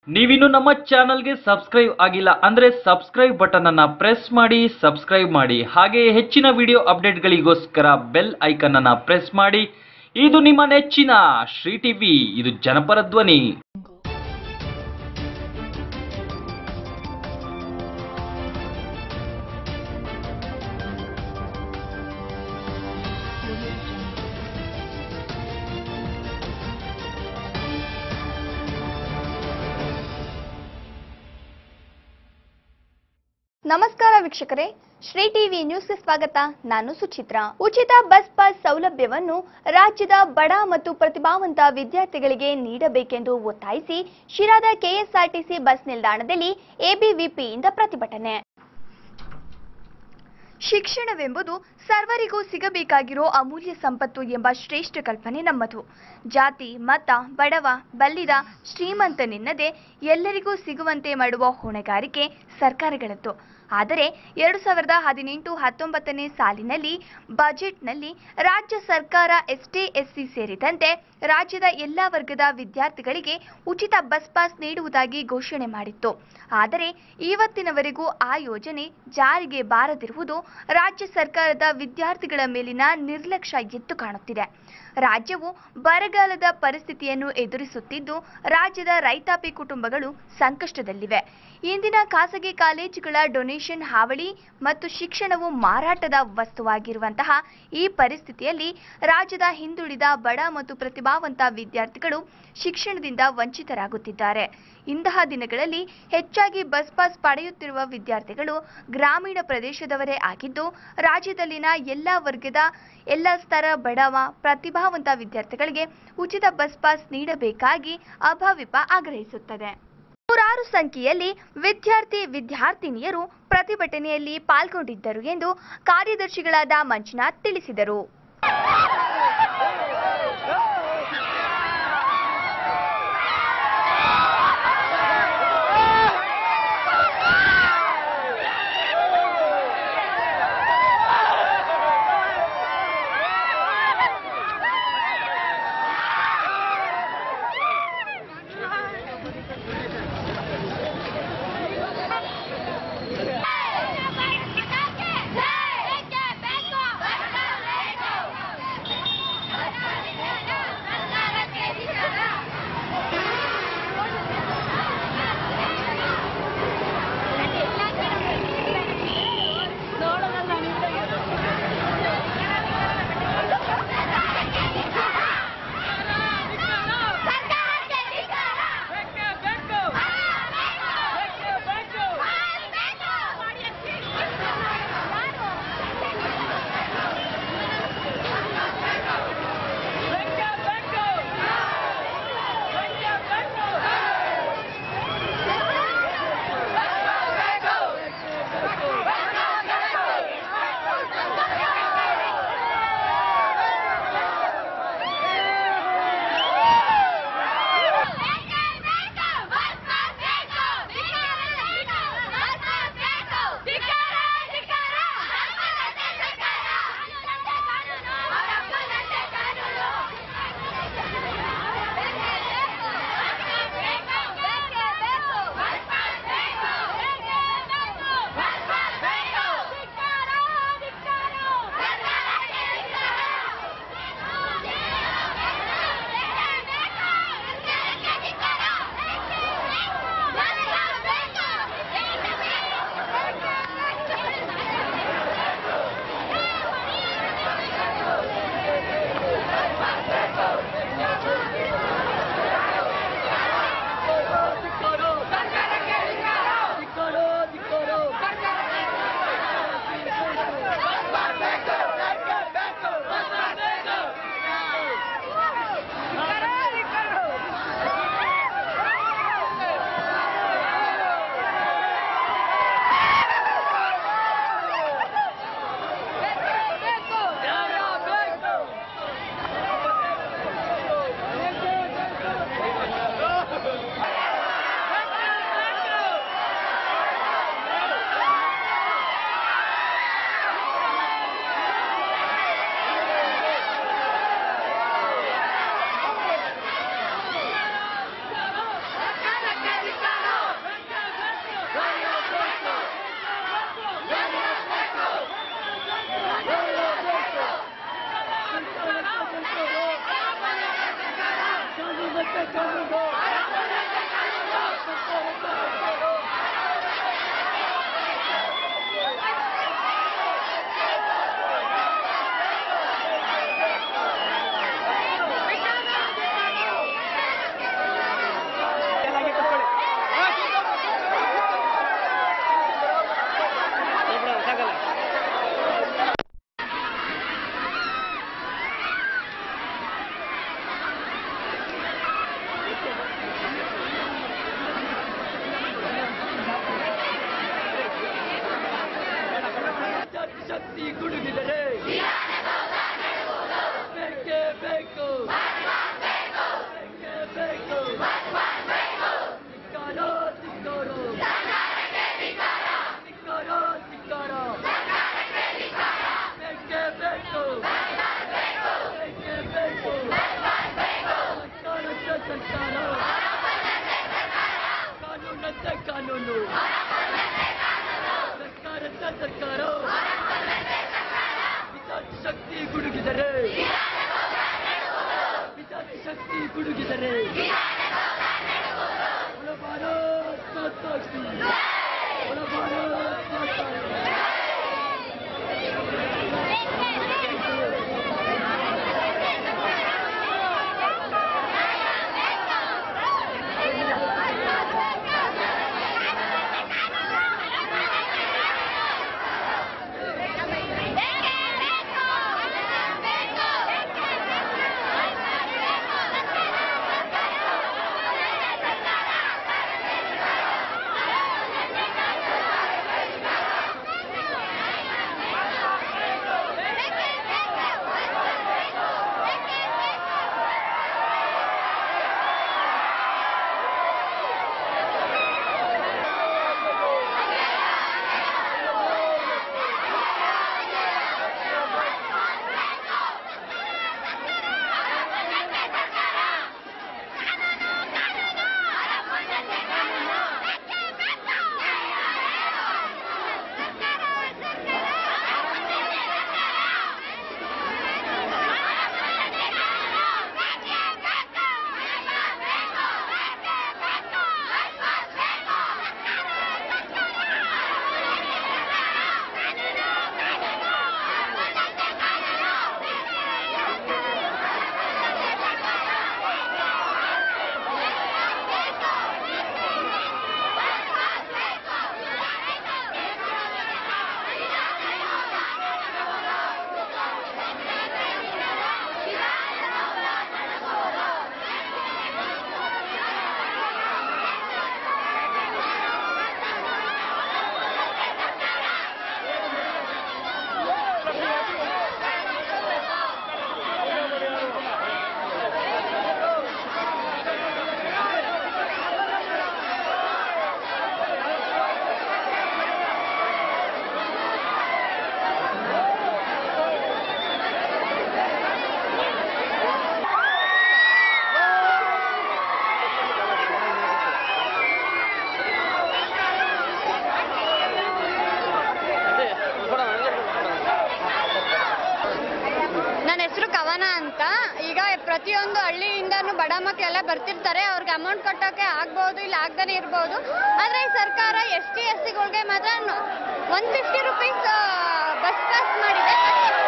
ನೀವಿನ್ನು ನಮ್ಮ ಚಾನಲ್ಗೆ ಸಬ್ಸ್ಕ್ರೈಬ್ ಆಗಿಲ್ಲ ಅಂದ್ರೆ ಸಬ್ಸ್ಕ್ರೈಬ್ ಬಟನ್ ಅನ್ನ ಪ್ರೆಸ್ ಮಾಡಿ ಸಬ್ಸ್ಕ್ರೈಬ್ ಮಾಡಿ ಹಾಗೆ ಹೆಚ್ಚಿನ ವಿಡಿಯೋ ಅಪ್ಡೇಟ್ಗಳಿಗೋಸ್ಕರ ಬೆಲ್ ಐಕನ್ ಅನ್ನ ಪ್ರೆಸ್ ಮಾಡಿ ಇದು ನಿಮ್ಮ ನೆಚ್ಚಿನ ಶ್ರೀ ಟಿವಿ ಇದು ಜನಪರ ಧ್ವನಿ ನಮಸ್ಕಾರ ವೀಕ್ಷಕರೇ ಶ್ರೀ ಟಿವಿ ನ್ಯೂಸ್ಗೆ ಸ್ವಾಗತ ನಾನು ಸುಚಿತ್ರಾ ಉಚಿತ ಬಸ್ ಪಾಸ್ ಸೌಲಭ್ಯವನ್ನು ರಾಜ್ಯದ ಬಡ ಮತ್ತು ಪ್ರತಿಭಾವಂತ ವಿದ್ಯಾರ್ಥಿಗಳಿಗೆ ನೀಡಬೇಕೆಂದು ಒತ್ತಾಯಿಸಿ ಶಿರಾದ ಕೆಎಸ್ಆರ್ಟಿಸಿ ಬಸ್ ನಿಲ್ದಾಣದಲ್ಲಿ ಎಬಿವಿಪಿಯಿಂದ ಪ್ರತಿಭಟನೆ ಶಿಕ್ಷಣವೆಂಬುದು ಸರ್ವರಿಗೂ ಸಿಗಬೇಕಾಗಿರೋ ಅಮೂಲ್ಯ ಸಂಪತ್ತು ಎಂಬ ಶ್ರೇಷ್ಠ ಕಲ್ಪನೆ ನಮ್ಮದು ಜಾತಿ ಮತ ಬಡವ ಬಲ್ಲಿದ ಶ್ರೀಮಂತನೆನ್ನದೆ ಎಲ್ಲರಿಗೂ ಸಿಗುವಂತೆ ಮಾಡುವ ಹೊಣೆಗಾರಿಕೆ ಸರ್ಕಾರಗಳದ್ದು ಆದರೆ ಎರಡು ಸಾವಿರದ ಹದಿನೆಂಟು ಹತ್ತೊಂಬತ್ತನೇ ಸಾಲಿನಲ್ಲಿ ಬಜೆಟ್ನಲ್ಲಿ ರಾಜ್ಯ ಸರ್ಕಾರ ಎಸ್ಟಿ ಎಸ್ಸಿ ಸೇರಿದಂತೆ ರಾಜ್ಯದ ಎಲ್ಲ ವರ್ಗದ ವಿದ್ಯಾರ್ಥಿಗಳಿಗೆ ಉಚಿತ ಬಸ್ ಪಾಸ್ ನೀಡುವುದಾಗಿ ಘೋಷಣೆ ಮಾಡಿತ್ತು ಆದರೆ ಇವತ್ತಿನವರೆಗೂ ಆ ಯೋಜನೆ ಜಾರಿಗೆ ಬಾರದಿರುವುದು ರಾಜ್ಯ ಸರ್ಕಾರದ ವಿದ್ಯಾರ್ಥಿಗಳ ಮೇಲಿನ ನಿರ್ಲಕ್ಷ್ಯ ಎದ್ದು ಕಾಣುತ್ತಿದೆ ರಾಜ್ಯವು ಬರಗಾಲದ ಪರಿಸ್ಥಿತಿಯನ್ನು ಎದುರಿಸುತ್ತಿದ್ದು ರಾಜ್ಯದ ರೈತಾಪಿ ಕುಟುಂಬಗಳು ಸಂಕಷ್ಟದಲ್ಲಿವೆ ಇಂದಿನ ಖಾಸಗಿ ಕಾಲೇಜುಗಳ ಡೊನೇಷನ್ ಹಾವಳಿ ಮತ್ತು ಶಿಕ್ಷಣವು ಮಾರಾಟದ ವಸ್ತುವಾಗಿರುವಂತಹ ಈ ಪರಿಸ್ಥಿತಿಯಲ್ಲಿ ರಾಜ್ಯದ ಹಿಂದುಳಿದ ಬಡ ಮತ್ತು ಪ್ರತಿಭಾವಂತ ವಿದ್ಯಾರ್ಥಿಗಳು ಶಿಕ್ಷಣದಿಂದ ವಂಚಿತರಾಗುತ್ತಿದ್ದಾರೆ ಇಂತಹ ದಿನಗಳಲ್ಲಿ ಹೆಚ್ಚಾಗಿ ಬಸ್ ಪಾಸ್ ಪಡೆಯುತ್ತಿರುವ ವಿದ್ಯಾರ್ಥಿಗಳು ಗ್ರಾಮೀಣ ಪ್ರದೇಶದವರೇ ಆಗಿದ್ದು ರಾಜ್ಯದಲ್ಲಿನ ಎಲ್ಲ ವರ್ಗದ ಎಲ್ಲ ಸ್ತರ ಬಡವ ಪ್ರತಿಭಾವಂತ ವಿದ್ಯಾರ್ಥಿಗಳಿಗೆ ಉಚಿತ ಬಸ್ ಪಾಸ್ ನೀಡಬೇಕಾಗಿ ಅಭಾವಿಪ ಆಗ್ರಹಿಸುತ್ತದೆ ನೂರಾರು ಸಂಖ್ಯೆಯಲ್ಲಿ ವಿದ್ಯಾರ್ಥಿ ವಿದ್ಯಾರ್ಥಿನಿಯರು ಪ್ರತಿಭಟನೆಯಲ್ಲಿ ಪಾಲ್ಗೊಂಡಿದ್ದರು ಎಂದು ಕಾರ್ಯದರ್ಶಿಗಳಾದ ಮಂಜುನಾಥ್ ತಿಳಿಸಿದರು ನನ್ನ ಹೆಸರು ಕವನ ಅಂತ ಈಗ ಪ್ರತಿಯೊಂದು ಹಳ್ಳಿಯಿಂದನೂ ಬಡ ಮಕ್ಕಳೆಲ್ಲ ಬರ್ತಿರ್ತಾರೆ ಅವ್ರಿಗೆ ಅಮೌಂಟ್ ಕಟ್ಟೋಕೆ ಆಗ್ಬೋದು ಇಲ್ಲ ಆಗ್ದೇ ಇರ್ಬೋದು ಆದರೆ ಈ ಸರ್ಕಾರ ಎಸ್ ಟಿ ಎಸ್ ಸಿಗಳಿಗೆ ಮಾತ್ರ one fifty rupees bus pass ಮಾಡಿದೆ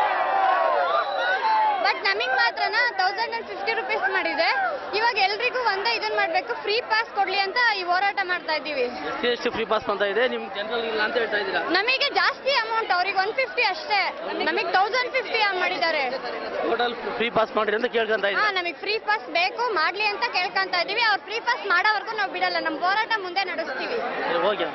ಬಟ್ ನಮಗೆ ಮಾತ್ರನ ತೌಸಂಡ್ ಅಂಡ್ ಫಿಫ್ಟಿ ರುಪೀಸ್ ಮಾಡಿದೆ ಇವಾಗ ಎಲ್ರಿಗೂ ಒಂದೇ ಇದನ್ನ ಮಾಡಬೇಕು ಫ್ರೀ ಪಾಸ್ ಕೊಡ್ಲಿ ಅಂತ ಈ ಹೋರಾಟ ಮಾಡ್ತಾ ಇದ್ದೀವಿ S C S T free pass ಅಂತ ಇದೆ ನಿಮ್ ಜನರಲ್ ಇಲ್ಲ ಅಂತ ಹೇಳ್ತಾ ಇದ್ದೀರಾ ನಮಗೆ ಜಾಸ್ತಿ ಅಮೌಂಟ್ ಅವ್ರಿಗೆ ಒನ್ ಫಿಫ್ಟಿ ಅಷ್ಟೇ ನಮಗೆ ತೌಸಂಡ್ ಫಿಫ್ಟಿ ಮಾಡಿದ್ದಾರೆ ಟೋಟಲ್ ಫ್ರೀ ಪಾಸ್ ಮಾಡಿರಿ ಅಂತ ಕೇಳ್ಕೊಂತ ಹಾ ಇದ್ದೀರಾ ನಮಗೆ ಫ್ರೀ ಪಾಸ್ ಬೇಕು ಮಾಡ್ಲಿ ಅಂತ ಕೇಳ್ಕೊಂತ ಇದೀವಿ ಅವ್ರು ಫ್ರೀ ಪಾಸ್ ಮಾಡೋವರೆಗೂ ನಾವು ಬಿಡಲ್ಲ ನಮ್ಮ ಹೋರಾಟ ಮುಂದೆ ನಡೆಸ್ತೀವಿ ಹೋಗಿ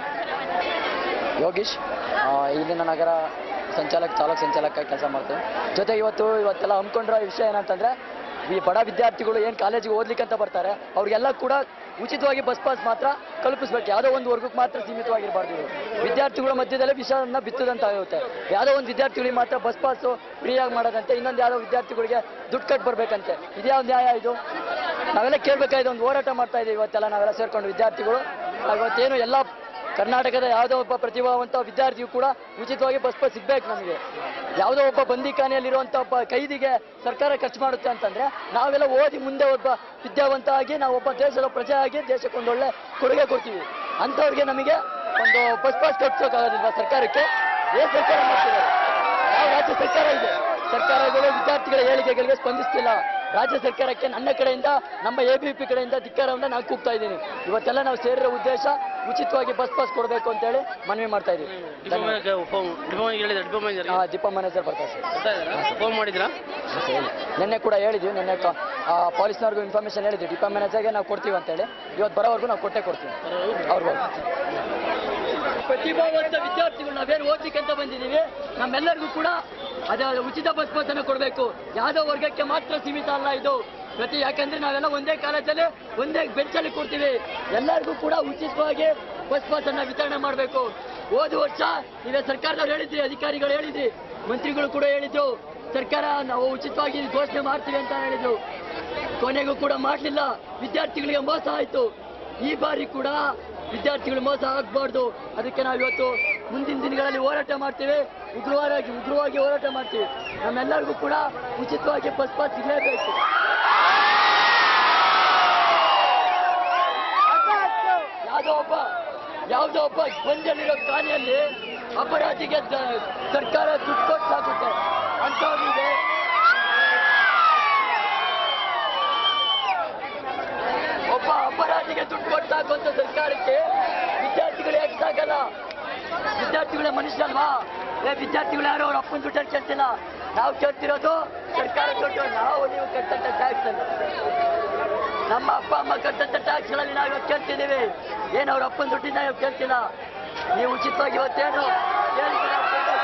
ಯೋಗೀಶ್ ಆ, ಇಲ್ಲಿನ ನಗರ ಸಂಚಾಲಕ ಚಾಲಕ ಸಂಚಾಲಕ ಕೆಲಸ ಮಾಡ್ತೀನಿ ಜೊತೆಗೆ ಇವತ್ತು ಇವತ್ತೆಲ್ಲ ಹಮ್ಮಿಕೊಂಡಿರೋ ವಿಷಯ ಏನಂತಂದರೆ ಈ ಬಡ ವಿದ್ಯಾರ್ಥಿಗಳು ಏನು ಕಾಲೇಜಿಗೆ ಓದ್ಲಿಕ್ಕೆ ಅಂತ ಬರ್ತಾರೆ ಅವ್ರಿಗೆಲ್ಲ ಕೂಡ ಉಚಿತವಾಗಿ ಬಸ್ ಪಾಸ್ ಮಾತ್ರ ಕಲ್ಪಿಸ್ಬೇಕು ಯಾವುದೋ ಒಂದು ವರ್ಗಕ್ಕೆ ಮಾತ್ರ ಸೀಮಿತವಾಗಿರಬಾರ್ದು ಇದು ವಿದ್ಯಾರ್ಥಿಗಳ ಮಧ್ಯದಲ್ಲೇ ವಿಷಯವನ್ನು ಬಿತ್ತದಂತ ಆಗುತ್ತೆ ಯಾವುದೋ ಒಂದು ವಿದ್ಯಾರ್ಥಿಗಳಿಗೆ ಮಾತ್ರ ಬಸ್ ಪಾಸು ಫ್ರೀಯಾಗಿ ಮಾಡೋದಂತೆ ಇನ್ನೊಂದು ಯಾವುದೋ ವಿದ್ಯಾರ್ಥಿಗಳಿಗೆ ದುಡ್ಡು ಕಟ್ಟು ಬರ್ಬೇಕಂತೆ ಇದ್ಯಾವ ನ್ಯಾಯ ಇದು ನಾವೆಲ್ಲ ಕೇಳಬೇಕಾಯ್ತು ಒಂದು ಹೋರಾಟ ಮಾಡ್ತಾ ಇದ್ದೀವಿ ಇವತ್ತೆಲ್ಲ ನಾವೆಲ್ಲ ಸೇರ್ಕೊಂಡು ವಿದ್ಯಾರ್ಥಿಗಳು ನಾವು ಇವತ್ತೇನು ಎಲ್ಲ ಕರ್ನಾಟಕದ ಯಾವುದೋ ಒಬ್ಬ ಪ್ರತಿಭಾವಂತ ವಿದ್ಯಾರ್ಥಿಯು ಕೂಡ ಉಚಿತವಾಗಿ ಬಸ್ ಪಾಸ್ ಸಿಗ್ಬೇಕು ನಮಗೆ ಯಾವುದೋ ಒಬ್ಬ ಬಂದಿಖಾನೆಯಲ್ಲಿರುವಂಥ ಒಬ್ಬ ಕೈದಿಗೆ ಸರ್ಕಾರ ಖರ್ಚು ಮಾಡುತ್ತೆ ಅಂತಂದ್ರೆ ನಾವೆಲ್ಲ ಓದಿ ಮುಂದೆ ಒಬ್ಬ ವಿದ್ಯಾವಂತ ಆಗಿ ನಾವು ಒಬ್ಬ ದೇಶದ ಪ್ರಜೆ ಆಗಿ ದೇಶಕ್ಕೆ ಒಂದೊಳ್ಳೆ ಕೊಡುಗೆ ಕೊಡ್ತೀವಿ ಅಂಥವ್ರಿಗೆ ನಮಗೆ ಒಂದು ಬಸ್ ಪಾಸ್ ಕಟ್ಸೋಕ್ಕಾಗೋದಿಲ್ವಾ ಸರ್ಕಾರಕ್ಕೆ ಏನ್ ಸರ್ಕಾರ ಮಾಡ್ತಿದ್ದಾರೆ ಯಾವ ರಾಜ್ಯ ಸರ್ಕಾರ ಇದೆ ಸರ್ಕಾರಗಳು ವಿದ್ಯಾರ್ಥಿಗಳ ಹೇಳಿಕೆಗಳಿಗೆ ಸ್ಪಂದಿಸ್ತಿಲ್ಲ ರಾಜ್ಯ ಸರ್ಕಾರಕ್ಕೆ ನನ್ನ ಕಡೆಯಿಂದ ನಮ್ಮ ಎ ಬಿ ಪಿ ಕಡೆಯಿಂದ ಧಿಕ್ಕಾರವನ್ನು ನಾನು ಕೂಗ್ತಾ ಇದ್ದೀನಿ ಇವತ್ತೆಲ್ಲ ನಾವು ಸೇರಿರೋ ಉದ್ದೇಶ ಉಚಿತವಾಗಿ ಬಸ್ ಪಾಸ್ ಕೊಡಬೇಕು ಅಂತೇಳಿ ಮನವಿ ಮಾಡ್ತಾ ಇದ್ದೀವಿ ಧನ್ಯವಾದ. ಫೋನ್ ಡಿಪ್ಲೊಮಾ ಹೇಳಿದ್ರೆ ಡಿಪ್ಲೊಮಾ ಆ, ದೀಪ ಮ್ಯಾನೇಜರ್ ಬರ್ತಾರೆ ಸರ್ ಫೋನ್ ಮಾಡಿದ್ರಾ ಅಷ್ಟೇ ಹೇಳಿ. ನಿನ್ನೆ ಕೂಡ ಹೇಳಿದ್ವಿ ನಿನ್ನೆ ಕ- ಆ, ಪೊಲೀಸ್ನವ್ರಿಗೂ ಇನ್ಫಾರ್ಮೇಶನ್ ಹೇಳಿದ್ವಿ ಡಿಪಾ ಮ್ಯಾನೇಜರ್ಗೆ ನಾವು ಕೊಡ್ತೀವಿ ಅಂತೇಳಿ ಇವತ್ತು ಬರೋವರೆಗೂ ನಾವು ಕೊಟ್ಟೆ ಕೊಡ್ತೀವಿ ಅವ್ರಿಗೂ ಪ್ರತಿಭಾವಂತ ವಿದ್ಯಾರ್ಥಿಗಳು ನಾವೇನು ಓದ್ಲಿಕ್ಕೆ ಅಂತ ಬಂದಿದ್ದೀವಿ ನಮ್ಮೆಲ್ಲರಿಗೂ ಕೂಡ ಅದೇ ಉಚಿತ ಬಸ್ ಪಾಸ್ ಅನ್ನು ಕೊಡಬೇಕು ಯಾವುದೋ ವರ್ಗಕ್ಕೆ ಮಾತ್ರ ಸೀಮಿತ ಅಲ್ಲ ಇದು ಪ್ರತಿ ಯಾಕಂದ್ರೆ ನಾವೆಲ್ಲ ಒಂದೇ ಕಾಲೇಜಲ್ಲಿ ಒಂದೇ ಬೆಂಚಲ್ಲಿ ಕೊಡ್ತೀವಿ ಎಲ್ಲರಿಗೂ ಕೂಡ ಉಚಿತವಾಗಿ ಬಸ್ ಪಾಸ್ ಅನ್ನ ವಿತರಣೆ ಮಾಡಬೇಕು ಹೋದ ವರ್ಷ ನೀವೇ ಸರ್ಕಾರದವ್ರು ಹೇಳಿದ್ರಿ ಅಧಿಕಾರಿಗಳು ಹೇಳಿದ್ರಿ ಮಂತ್ರಿಗಳು ಕೂಡ ಹೇಳಿದ್ರು ಸರ್ಕಾರ ನಾವು ಉಚಿತವಾಗಿ ಘೋಷಣೆ ಮಾಡ್ತೀವಿ ಅಂತ ಹೇಳಿದ್ರು ಕೊನೆಗೂ ಕೂಡ ಮಾಡಲಿಲ್ಲ ವಿದ್ಯಾರ್ಥಿಗಳಿಗೆ ಮೋಸ ಆಯಿತು ಈ ಬಾರಿ ಕೂಡ ವಿದ್ಯಾರ್ಥಿಗಳು ಮೋಸ ಆಗಬಾರ್ದು ಅದಕ್ಕೆ ನಾವು ಇವತ್ತು ಮುಂದಿನ ದಿನಗಳಲ್ಲಿ ಹೋರಾಟ ಮಾಡ್ತೀವಿ ಉಗ್ರವಾಗಿ ಉಗ್ರವಾಗಿ ಹೋರಾಟ ಮಾಡ್ತೀವಿ ನಮ್ಮೆಲ್ಲರಿಗೂ ಕೂಡ ಉಚಿತವಾಗಿ ಬಸ್ ಪಾಸ್ ಸಿಗಲೇಬೇಕು ಯಾವುದೋ ಒಬ್ಬ ಯಾವುದೋ ಒಬ್ಬ ಬಂದಲ್ಲಿರೋ ಕಾಣಿಯಲ್ಲಿ ಅಪರಾಧಿಗೆ ದ- ಸರ್ಕಾರ ದುಡ್ಡು ಕೊಟ್ಟು ಸಾಕುತ್ತೆ ಅಂಥವ್ರಿಗೆ ಒಬ್ಬ ಅಪರಾಧಿಗೆ ದುಡ್ಡು ಕೊಟ್ಟು ಸಾಕುವಂತ ಸರ್ಕಾರಕ್ಕೆ ವಿದ್ಯಾರ್ಥಿಗಳು ಯಾಕೆ ಸಾಕಲ್ಲ ವಿದ್ಯಾರ್ಥಿಗಳೇ ಮನುಷ್ಯ ಅಲ್ವಾ ಏ ವಿದ್ಯಾರ್ಥಿಗಳು ಯಾರು ಅವ್ರ ಅಪ್ಪನ ದುಡ್ಡಲ್ಲಿ ಕೇಳ್ತಿಲ್ಲ ನಾವು ಕೇಳ್ತಿರೋದು ಸರ್ಕಾರ ದುಡ್ಡು ನಾವು ನೀವು ಕಟ್ಟಂತ ಟ್ಯಾಕ್ಸ್ ಅಲ್ಲಿ ನಮ್ಮ ಅಪ್ಪ ಅಮ್ಮ ಕಟ್ಟಂತ ಟ್ಯಾಕ್ಸ್ಗಳಲ್ಲಿ ನಾವು ಇವತ್ತು ಕೇಳ್ತಿದ್ದೀವಿ ಏನು ಅವ್ರ ಅಪ್ಪನ ದುಡ್ಡಿಂದ ನಾವು ಕೇಳ್ತಿಲ್ಲ ನೀವು ಉಚಿತವಾಗಿ ಇವತ್ತೇನು ಹೇಳ್ತೀರಾ ಅಂತ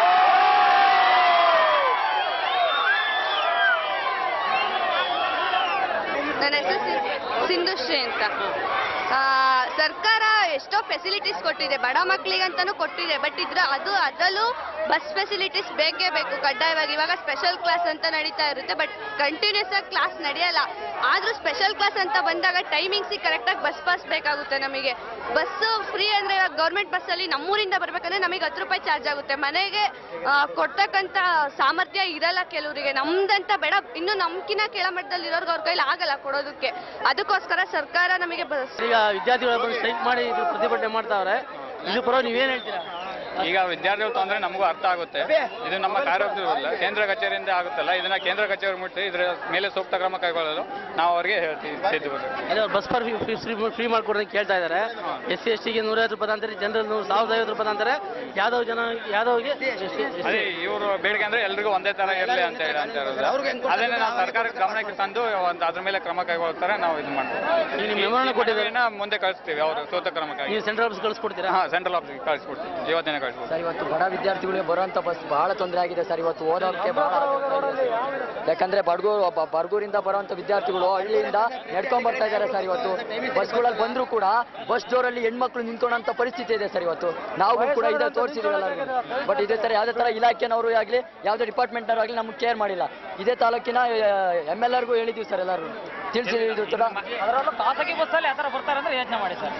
ನನ್ನ ಹೆಸರು ಸಿ- ಸಿಂಧುಶ್ರೀ ಅಂತ ಆ, ಸರ್ಕಾರ ಎಷ್ಟೋ ಫೆಸಿಲಿಟೀಸ್ ಕೊಟ್ಟಿದೆ ಬಡ ಮಕ್ಕಳಿಗಂತಾನು ಕೊಟ್ಟಿದೆ ಬಟ್ ಇದ್ರ ಅದು ಅದರಲ್ಲೂ ಬಸ್ ಫೆಸಿಲಿಟೀಸ್ ಬೇಕೇ ಬೇಕು ಕಡ್ಡಾಯವಾಗಿ ಇವಾಗ ಸ್ಪೆಷಲ್ ಕ್ಲಾಸ್ ಅಂತ ನಡೀತಾ ಇರುತ್ತೆ ಬಟ್ ಕಂಟಿನ್ಯೂಸ್ ಆಗಿ ಕ್ಲಾಸ್ ನಡೆಯಲ್ಲ ಆದ್ರೂ ಸ್ಪೆಷಲ್ ಕ್ಲಾಸ್ ಅಂತ ಬಂದಾಗ ಟೈಮಿಂಗ್ಸಿಗೆ ಕರೆಕ್ಟಾಗಿ ಬಸ್ ಪಾಸ್ ಬೇಕಾಗುತ್ತೆ ನಮಗೆ ಬಸ್ಸು ಫ್ರೀ ಅಂದ್ರೆ ಇವಾಗ ಗೌರ್ಮೆಂಟ್ ಬಸ್ಸಲ್ಲಿ ನಮ್ಮೂರಿಂದ ಬರ್ಬೇಕಂದ್ರೆ ನಮಗೆ ಹತ್ತು ರೂಪಾಯಿ ಚಾರ್ಜ್ ಆಗುತ್ತೆ ಮನೆಗೆ ಆ, ಕೊಡ್ತಕ್ಕಂಥ ಸಾಮರ್ಥ್ಯ ಇರಲ್ಲ ಕೆಲವರಿಗೆ ನಮ್ದಂತ ಬೇಡ ಇನ್ನು ನಮ್ಕಿನ ಕೆಳಮಟ್ಟದಲ್ಲಿ ಇರೋರ್ಗೆ ಅವ್ರ ಕೈಲಿ ಆಗಲ್ಲ ಕೊಡೋದಕ್ಕೆ ಅದಕ್ಕೋಸ್ಕರ ಸರ್ಕಾರ ನಮಗೆ ಬಸ್ ಈಗ ವಿದ್ಯಾರ್ಥಿಗಳು ಬಂದು ಸ್ಟ್ರೈಕ್ ಮಾಡಿ ಇದು ಪ್ರತಿಭಟನೆ ಮಾಡ್ತಾವ್ರೆ ಇದು ಪರವಾಗಿ ನೀವೇನು ಹೇಳ್ತೀರಾ ಈಗ ವಿದ್ಯಾರ್ಥಿಗಳು ತೊಂದರೆ ನಮಗೂ ಅರ್ಥ ಆಗುತ್ತೆ ಇದು ನಮ್ಮ ಕಾರ್ಯಕ್ರಮವಲ್ಲ ಕೇಂದ್ರ ಕಚೇರಿಯಿಂದ ಆಗುತ್ತಲ್ಲ ಇದನ್ನ ಕೇಂದ್ರ ಕಚೇರಿ ಮುಟ್ಟಿ ಇದರ ಮೇಲೆ ಸೂಕ್ತ ಕ್ರಮ ಕೈಗೊಳ್ಳಲು ನಾವು ಅವರಿಗೆ ಹೇಳ್ತೀವಿ ಸಿದ್ಧವಾಗಿ ಅದೇ ಬಸ್ ಫರ್ ಫ್ರೀ ಫ್ರೀ ಮಾಡ್ಕೊಡ್ರಿ ಅಂತ ಕೇಳ್ತಾ ಇದ್ದಾರೆ ಎಸ್ ಸಿ ಎಸ್ ಟಿಗೆ ನೂರೈವತ್ತು ರೂಪಾಯಿ ಅಂತಾರೆ ಜನರಲ್ ನೂರು ಸಾವಿರದ ಐವತ್ತು ರೂಪಾಯಿ ಅಂತಾರೆ ಯಾದವ್ ಜನ ಯಾದವ್ಗೆ ಅದೇ ಇವರು ಬೇಡಿಕೆ ಅಂದ್ರೆ ಎಲ್ರಿಗೂ ಒಂದೇ ತರ ಇರಲಿ ಅಂತ ಹೇಳಿ ಅಂತ ಇರೋದು ಅದನ್ನೇ ನಾವು ಸರ್ಕಾರಕ್ಕೆ ಗಮನಕ್ಕೆ ತಂದು ಒಂದು ಅದ್ರ ಮೇಲೆ ಕ್ರಮ ಕೈಗೊಳ್ತಾರೆ ನಾವು ಇದು ಮಾಡ್ತೀವಿ ಈಗ ನಿಮ್ಮ ಮೆಮೊರನ್ನ ಕೊಟ್ಟಿದ್ದಾರೆ ಇದನ್ನ ಮುಂದೆ ಕಳಿಸ್ತೀವಿ ಅವರು ಸೂಕ್ತ ಕ್ರಮಕ್ಕಾಗಿ ನೀವು ಸೆಂಟ್ರಲ್ ಆಫೀಸ್ ಕಳಿಸ್ಕೊಡ್ತೀರಾ ಹಾ ಸೆಂಟ್ರಲ್ ಆಫೀಸ್ಗೆ ಕಳಿಸ್ಕೊಡ್ತೀವಿ ಇವತ್ತಿನ ಕಳಿಸ್ಕೊಡ್ತೀವಿ ಸರ್ ಇವತ್ತು ಬಡ ವಿದ್ಯಾರ್ಥಿಗಳಿಗೆ ಬರುವಂತ ಬಸ್ ಬಹಳ ತೊಂದರೆ ಆಗಿದೆ ಸರ್ ಇವತ್ತು ಓದೋಕ್ಕೆ ಬಹಳ ಆಗುತ್ತೆ. ಯಾಕಂದ್ರೆ ಬಡಗೂರು ಒಬ್ಬ ಬಡಗೂರಿಂದ ಬರುವಂತ ವಿದ್ಯಾರ್ಥಿಗಳು ಹಳ್ಳಿಯಿಂದ ನಡ್ಕೊಂಡ್ ಬರ್ತಾ ಇದ್ದಾರೆ ಸರ್ ಇವತ್ತು ಬಸ್ಗಳಲ್ಲಿ ಬಂದ್ರು ಕೂಡ ಬಸ್ ಡೋರಲ್ಲಿ ಹೆಣ್ಮಕ್ಳು ನಿಂತ್ಕೊಳ್ಳೋಂಥ ಪರಿಸ್ಥಿತಿ ಇದೆ ಸರ್ ಇವತ್ತು ನಾವು ಕೂಡ ಇದೇ ತೋರಿಸಿದ್ವಿ ಎಲ್ಲರಿಗೂ ಬಟ್ ಇದೇ ತರ ಯಾವುದೇ ತರ ಇಲಾಖೆನವರು ಆಗಲಿ ಯಾವುದೇ ಡಿಪಾರ್ಟ್ಮೆಂಟ್ನವರು ಆಗಲಿ ನಮ್ಗೆ ಕೇರ್ ಮಾಡಿಲ್ಲ ಇದೇ ತಾಲೂಕಿನ ಎಮ್ ಎಲ್ ಆರ್ಗೂ ಹೇಳಿದ್ವಿ ಸರ್ ಎಲ್ಲರೂ ತಿಳಿಸಿದ್ವಿ ಇದು ಕೂಡ ಅದರಲ್ಲೂ ಖಾಸಗಿ ಬಸ್ಸಲ್ಲಿ ಯಾವ ಥರ ಬರ್ತಾರೆ ಅಂದ್ರೆ ಯೋಚನೆ ಮಾಡಿ ಸರ್